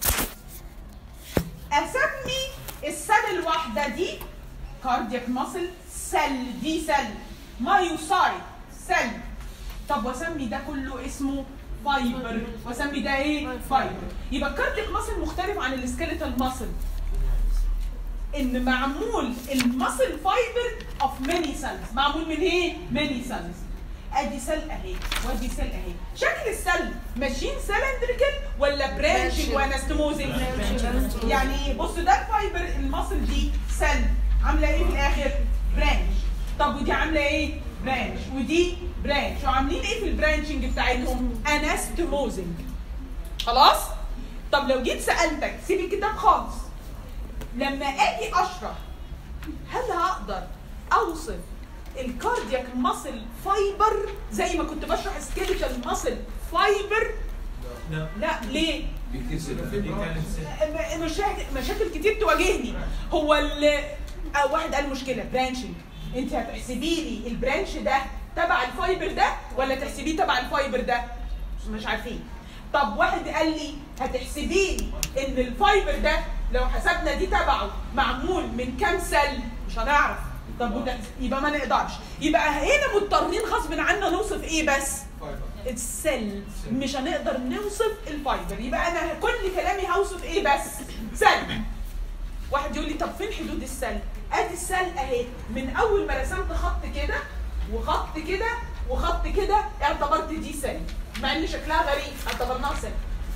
A: اسمي السل الواحده دي كاردياك ماسل سل دي سل مايوسايت سل طب واسمي ده كله اسمه فايبر واسمي ده ايه فايبر يبقى الكاردياك ماسل مختلف عن السكيليتال ماسل ان معمول الماسل فايبر اوف ماني سيلز معمول من ايه ماني سيلز ادي سل اهي وادي سل اهي شكل السل ماشين سلندريكال ولا برانشنج وانستموزنج يعني ايه بص ده الفايبر المصل دي سل عامله ايه في الاخر برانش طب ودي عامله ايه برانش ودي برانش وعاملين ايه في البرانشنج بتاعتهم انستموزنج خلاص طب لو جيت سالتك سيب الكتاب خالص لما اجي اشرح هل هقدر اوصف الكاردياك ماسل فايبر زي ما كنت بشرح سكيليتال ماسل فايبر
D: لا
A: لا ليه؟
C: بيكتسب
D: دي كانت ست.
A: م- مشاكل مشاكل كتير تواجهني هو ال أو واحد قال مشكله برانشنج انت هتحسبي لي البرانش ده تبع الفايبر ده ولا تحسبيه تبع الفايبر ده مش عارفين طب واحد قال لي هتحسبي لي ان الفايبر ده لو حسبنا دي تبعه معمول من كام سل مش هنعرف طب وده- يبقى ما نقدرش يبقى هنا مضطرين غصب عنا نوصف ايه بس السل مش هنقدر نوصف الفايبر يبقى انا كل كلامي هوصف ايه بس سل واحد يقول لي طب فين حدود السل ادي السل اهي من اول ما رسمت خط كده وخط كده وخط كده اعتبرت دي سل مع ان شكلها غريب اعتبرناها سل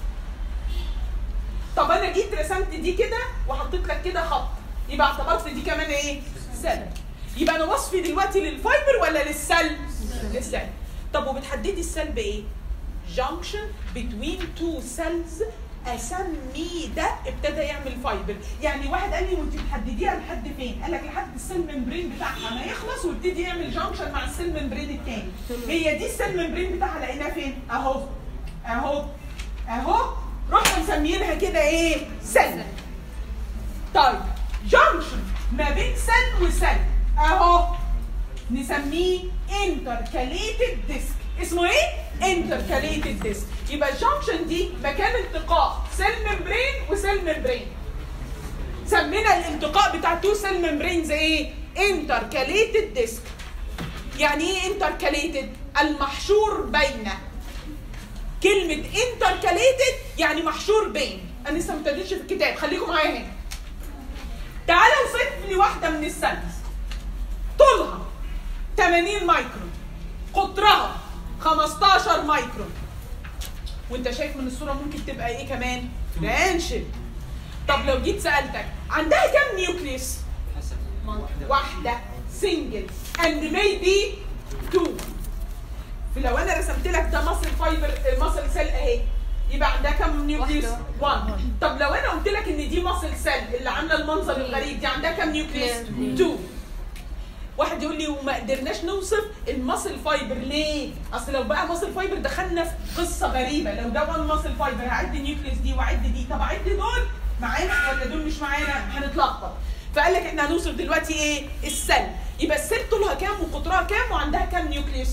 A: طب انا جيت رسمت دي كده وحطيت لك كده خط يبقى اعتبرت دي كمان ايه سل يبقى انا وصفي دلوقتي للفايبر ولا للسل للسل طب وبتحددي السل بايه junction between two cells اسمي ده ابتدى يعمل فايبر يعني واحد قال لي وانت بتحدديها لحد فين قال لك لحد السيل ممبرين بتاعها ما يخلص ويبتدي يعمل جانكشن مع السيل ممبرين التاني هي دي السيل ممبرين بتاعها لقيناها فين اهو اهو اهو رحنا مسميينها كده ايه سل طيب جانكشن ما بين سل وسل اهو نسميه انتركاليتد ديسك اسمه ايه انتركاليتد ديسك يبقى الجانكشن دي مكان التقاء سيل ممبرين وسيل ممبرين سمينا الالتقاء بتاع تو سيل ممبرينز ايه انتركاليتد ديسك يعني ايه انتركاليتد المحشور بين كلمة انتركاليتد يعني محشور بين انا لسه ما ابتديتش في الكتاب خليكم معايا هنا تعالى وصف لي واحدة من السيلز طولها 80 مايكرون قطرها 15 مايكرون وانت شايف من الصوره ممكن تبقى ايه كمان برانشد طب لو جيت سالتك عندها كام نيوكليس واحده سنجل اند ميبي تو فلو انا رسمت لك ده مصل فايبر مصل سيل اهي يبقى عندها كام نيوكليس؟
B: واحدة.
A: 1 طب لو انا قلت لك ان دي مصل سيل اللي عامله المنظر الغريب دي عندها كام نيوكليس؟
B: اتنين.
A: 2 واحد يقول لي وما قدرناش نوصف المصل فايبر ليه؟ اصل لو بقى مصل فايبر دخلنا في قصه غريبه لو ده 1 مصل فايبر هعد نيوكليس دي واعد دي طب اعد دول معانا ولا دول مش معانا؟ هنتلخبط فقال لك احنا هنوصف دلوقتي ايه؟ السل يبقى السل طولها كام وقطرها كام وعندها كام نيوكليس؟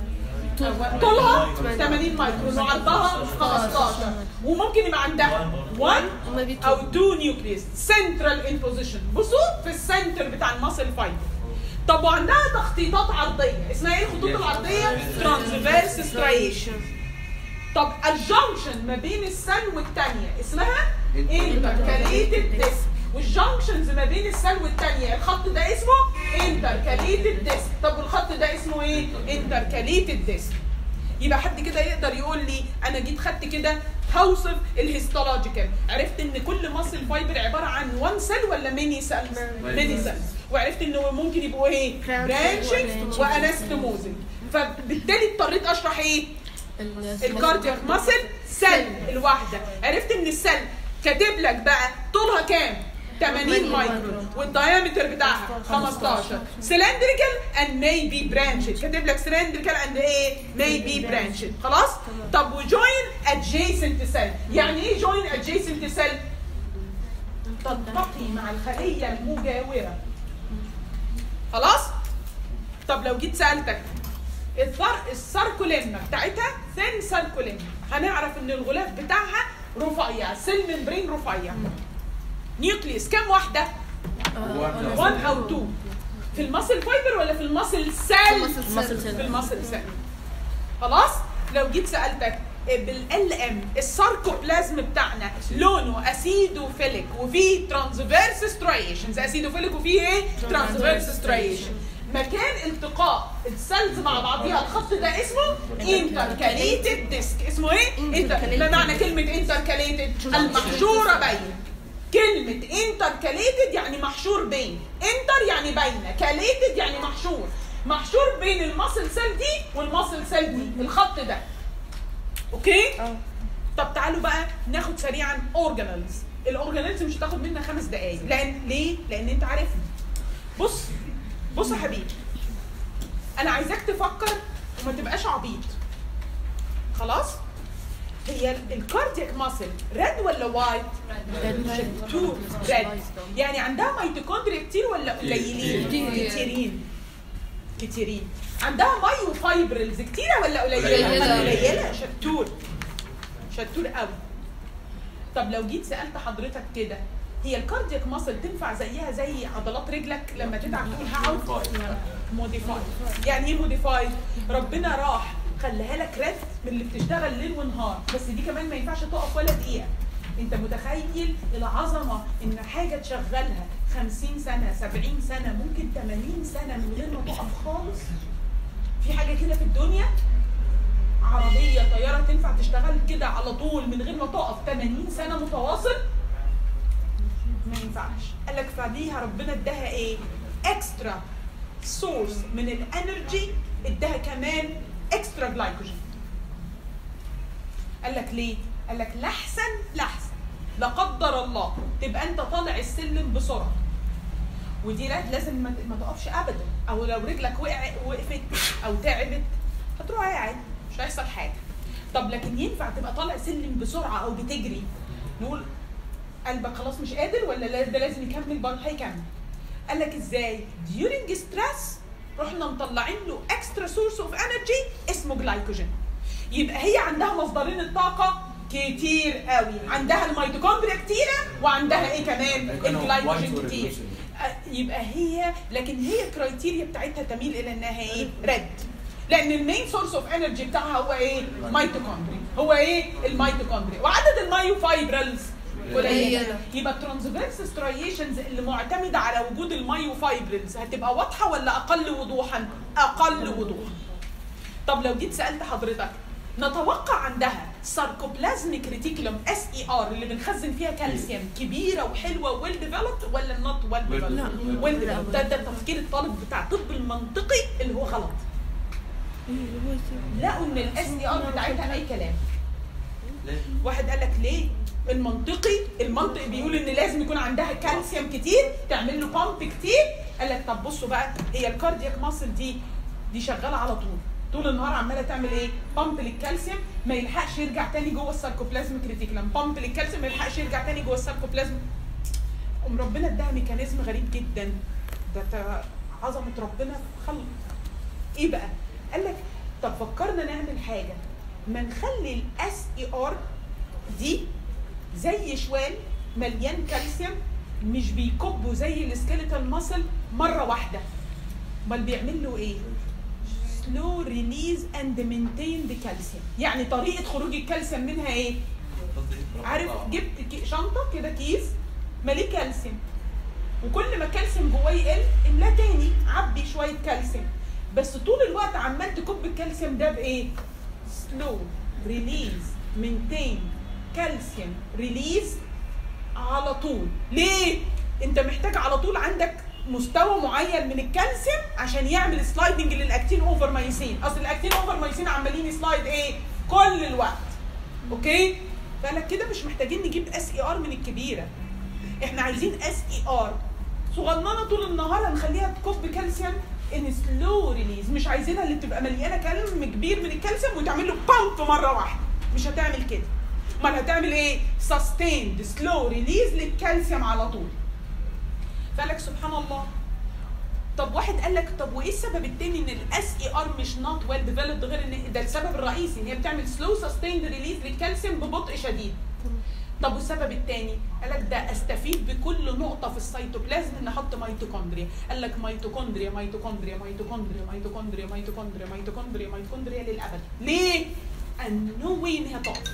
A: طولها 80 مايكرون وعرضها 15 وممكن يبقى عندها 1
B: Maybe two.
A: او 2 نيوكليس سنترال ان بوزيشن بصوا في السنتر بتاع الماسل فايبر طب وعندها تخطيطات عرضيه اسمها ايه الخطوط العرضيه ترانسفيرس سترايشن طب الجنكشن ما بين السل والثانيه اسمها انتركاليتد ديسك والجنكشنز ما بين السل والثانيه الخط ده اسمه انتركاليتد ديسك طب والخط ده اسمه ايه انتركاليتد ديسك يبقى حد كده يقدر يقول لي انا جيت خدت كده هوصف الهيستولوجيكال عرفت ان كل ماسل فايبر عباره عن وان سيل ولا ميني سيلز ميني سيلز وعرفت انه ممكن يبقوا ايه برانشنج وانستموزنج فبالتالي اضطريت اشرح ايه الكاردياك ماسل سيل الواحده عرفت ان السيل كاتب لك بقى طولها كام 80 مايكرون والدايمتر بتاعها 15 سلندريكال اند may be branched كاتب لك سلندريكال اند ايه may be branched خلاص طب وجوين adjacent cell يعني ايه join adjacent cell تلتقي مع الخليه المجاوره خلاص طب لو جيت سالتك الثر الساركوليما بتاعتها ثين ساركوليما هنعرف ان الغلاف بتاعها رفيع سيل ممبرين رفيع نيوكليس كام واحده 1 او 2 في الماسل فايبر ولا في الماسل سيل
B: muscle cell.
A: في الماسل سيل خلاص لو جيت سالتك بالال ام الساركوبلازم بتاعنا لونه اسيدوفيليك وفيه ترانسفيرس ستريشنز اسيدوفيليك وفيه ايه ترانسفيرس ستريشن مكان التقاء السيلز مع بعضيها الخط ده اسمه انتركاليتد ديسك اسمه ايه انتر ما معنى كلمه انتركاليتد المحشوره بين كلمة انتركاليتد يعني محشور بين انتر يعني بين كاليتد يعني محشور محشور بين الماسل سيل دي والماسل سيل دي الخط ده اوكي
B: اه
A: طب تعالوا بقى ناخد سريعا اورجانيلز الاورجانيلز مش هتاخد منا خمس دقايق لان ليه لان انت عارفني بص بص يا حبيبي انا عايزاك تفكر وما تبقاش عبيط خلاص هي الكاردياك ماسل ريد ولا وايت تو ريد يعني عندها ميتوكوندريا كتير ولا قليلين
B: كتير.
A: كتيرين كتيرين عندها مايو فايبرلز كتيره ولا قليله
B: قليلة.
A: قليله شطور شطور قوي طب لو جيت سالت حضرتك كده هي الكاردياك ماسل تنفع زيها زي عضلات رجلك لما تتعب تقول هقعد موديفايد يعني ايه موديفايد ربنا راح خلاها لك ريد من اللي بتشتغل ليل ونهار بس دي كمان ما ينفعش تقف ولا دقيقه انت متخيل العظمه ان حاجه تشغلها 50 سنه 70 سنه ممكن 80 سنه من غير ما تقف خالص في حاجه كده في الدنيا عربيه طياره تنفع تشتغل كده على طول من غير ما تقف 80 سنه متواصل ما ينفعش قال لك فبيها ربنا اداها ايه اكسترا سورس من الانرجي اداها كمان اكسترا جلايكوجين قال لك ليه قال لك لحسن لحسن لا قدر الله تبقى انت طالع السلم بسرعه ودي لا- لازم ما ما تقفش ابدا او لو رجلك وقع وقفت او تعبت هتروح قاعد مش هيحصل حاجه طب لكن ينفع تبقى طالع سلم بسرعه او بتجري نقول قلبك خلاص مش قادر ولا لا ده لازم يكمل برضه هيكمل قال لك ازاي during stress رحنا مطلعين له extra source of energy اسمه جلايكوجين يبقى هي عندها مصدرين الطاقه كتير قوي عندها الميتوكوندريا كتيره وعندها ايه كمان
C: كانوا
A: الجلايكوجين
C: white
A: كتير
C: revolution.
A: آه، يبقى هي لكن هي الكرايتيريا بتاعتها تميل الى انها ايه ريد لان المين سورس اوف انرجي بتاعها هو ايه ميتوكوندريا هو ايه الميتوكوندريا وعدد المايو فايبرلز قليله
B: قليلة.
A: يبقى الترانسفيرس ستريشنز اللي معتمده على وجود المايو فايبرلز هتبقى واضحه ولا اقل وضوحا اقل وضوحا طب لو جيت سالت حضرتك نتوقع عندها ساركوبلازميك ريتيكولوم اس اي ار اللي بنخزن فيها كالسيوم كبيره وحلوه ويل ديفلوبد ولا نوت ويل ديفلوبد؟ ويل ديفلوبد ده ده تفكير الطالب بتاع الطب المنطقي اللي هو غلط لقوا ان الاس اي ار بتاعتها اي كلام
C: ليه؟
A: واحد قال لك ليه المنطقي المنطق بيقول ان لازم يكون عندها كالسيوم كتير تعمل له بامب كتير قال لك طب بصوا بقى هي الكاردياك ماسل دي دي شغاله على طول طول النهار عماله تعمل ايه بامب للكالسيوم ما يلحقش يرجع تاني جوه الساركوبلازميك ريتيكولم بامب للكالسيوم ما يلحقش يرجع تاني جوه الساركوبلازم ام ربنا اداها ميكانيزم غريب جدا ده تا- عظمه ربنا في خلق ايه بقى قال لك طب فكرنا نعمل حاجه ما نخلي الاس اي ار دي زي شوال مليان كالسيوم مش بيكبوا زي السكيليتال ماسل مره واحده امال بيعمل له ايه سلو ريليز اند مينتين ذا كالسيوم يعني طريقه خروج الكالسيوم منها ايه عارف جبت كي- شنطه كده كيس مليه كالسيوم وكل ما الكالسيوم جواه يقل املاه تاني عبي شويه كالسيوم بس طول الوقت عمال تكب الكالسيوم ده بايه؟ سلو ريليز مينتين كالسيوم ريليز على طول ليه؟ انت محتاج على طول عندك مستوى معين من الكالسيوم عشان يعمل سلايدنج للاكتين اوفر مايسين اصل الاكتين اوفر مايسين عمالين يسلايد ايه كل الوقت اوكي فقالك كده مش محتاجين نجيب اس اي ار من الكبيره احنا عايزين اس اي ار صغننه طول النهار هنخليها تكب كالسيوم ان سلو ريليز مش عايزينها اللي تبقى مليانه كلام كبير من الكالسيوم وتعمل له بامب مره واحده مش هتعمل كده امال هتعمل ايه سستيند سلو ريليز للكالسيوم على طول فقالك سبحان الله طب واحد قال لك طب وايه السبب التاني ان الاس اي ار مش نوت ويل ديفلوبد غير ان ده السبب الرئيسي ان هي بتعمل سلو سستيند ريليز للكالسيوم ببطء شديد طب والسبب الثاني قال لك ده استفيد بكل نقطه في السيتوبلازم ان احط ميتوكوندريا قال لك ميتوكوندريا ميتوكوندريا ميتوكوندريا ميتوكوندريا ميتوكوندريا ميتوكوندريا ميتوكوندريا للابد ليه؟ نو واي ان هي تقف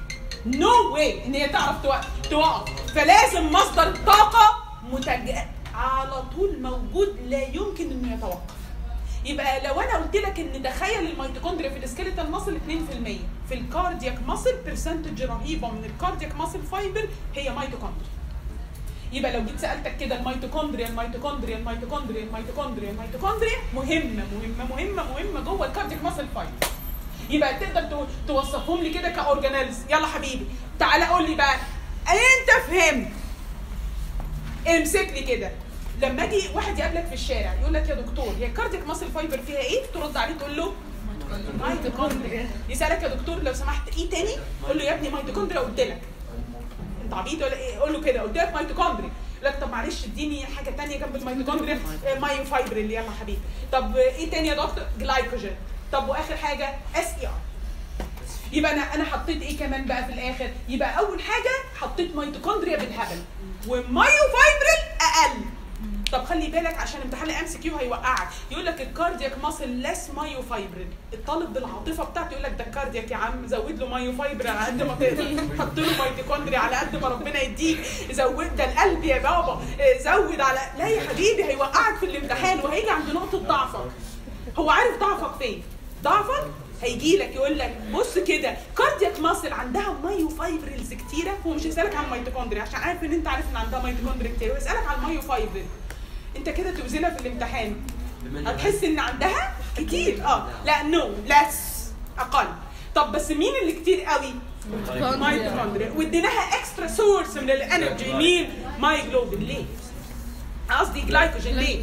A: نو واي ان هي تعرف توقف توقف فلازم مصدر طاقه متج... على طول موجود لا يمكن انه يتوقف يبقى لو انا قلت لك ان تخيل الميتوكوندريا في السكيلتال ماسل 2% في الكاردياك ماسل برسنتج رهيبه من الكاردياك ماسل فايبر هي ميتوكوندريا يبقى لو جيت سالتك كده الميتوكوندريا الميتوكوندريا الميتوكوندريا الميتوكوندريا الميتوكوندريا مهمه مهمه مهمه مهمه جوه الكاردياك ماسل فايبر يبقى تقدر تو- توصفهم لي كده كاورجانيلز يلا حبيبي تعالى قول لي بقى انت فهمت امسك لي كده لما اجي واحد يقابلك في الشارع يقول لك يا دكتور هي الكاردياك ماسل فايبر فيها ايه ترد عليه تقول له ميتوكوندريا يسالك يا دكتور لو سمحت ايه تاني قول له يا ابني ميتوكوندريا قلت لك انت عبيط ولا ايه قول له كده قلت لك ميتوكوندريا يقول لك طب معلش اديني حاجه تانية جنب الميتوكوندريا آه، مايو فايبريل يلا حبيبي طب آه، ايه تاني يا دكتور جلايكوجين طب واخر حاجه اس اي ار يبقى انا انا حطيت ايه كمان بقى في الاخر يبقى اول حاجه حطيت ميتوكوندريا بالهبل ومايو فايبريل اقل طب خلي بالك عشان امتحان الام سي كيو هيوقعك يقول لك الكاردياك ماسل ليس مايو فايبرين الطالب بالعاطفه بتاعته يقول لك ده الكاردياك يا عم زود له مايو فايبر على قد ما تقدر حط له ميتوكوندريا على قد ما ربنا يديك زود ده القلب يا بابا إيه، زود على لا يا حبيبي هيوقعك في الامتحان وهيجي عند نقطه ضعفك هو عارف ضعفك فين ضعفك هيجي لك يقول لك بص كده كاردياك ماسل عندها مايو فايبريلز كتيره هو مش هيسالك عن الميتوكوندريا عشان عارف ان انت عارف ان عندها ميتوكوندريا كتير هو يسالك عن المايو فايبريل انت كده توزنها في الامتحان هتحس ان عندها كتير اه لا نو لس اقل طب بس مين اللي كتير قوي ميتوكوندريا واديناها اكسترا سورس من الانرجي مين مايجلوبين ليه قصدي جلايكوجين ليه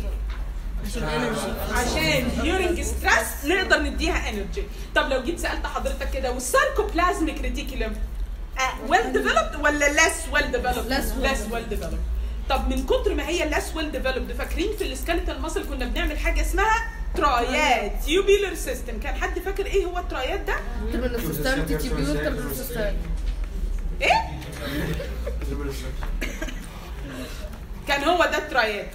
A: عشان during ستريس نقدر نديها انرجي طب لو جيت سالت حضرتك كده والساركوبلازميك ريتيكولم ويل ديفلوبد ولا less ويل ديفلوبد
B: Less well
A: less ويل ديفلوبد طب من كتر ما هي less ويل ديفلوبد فاكرين في السكeletal ماسل كنا بنعمل حاجه اسمها ترايات تيوبيلر سيستم كان حد فاكر ايه هو الترايات ده
B: ترمينال سيستم تيتيبيول ترمينال سيستم
A: ايه كان هو ده الترايات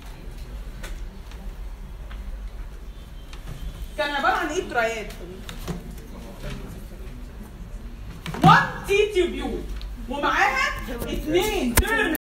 A: كان عباره عن ايه الترايات 1 تي تيوبيول ومعاها اثنين تيرمينال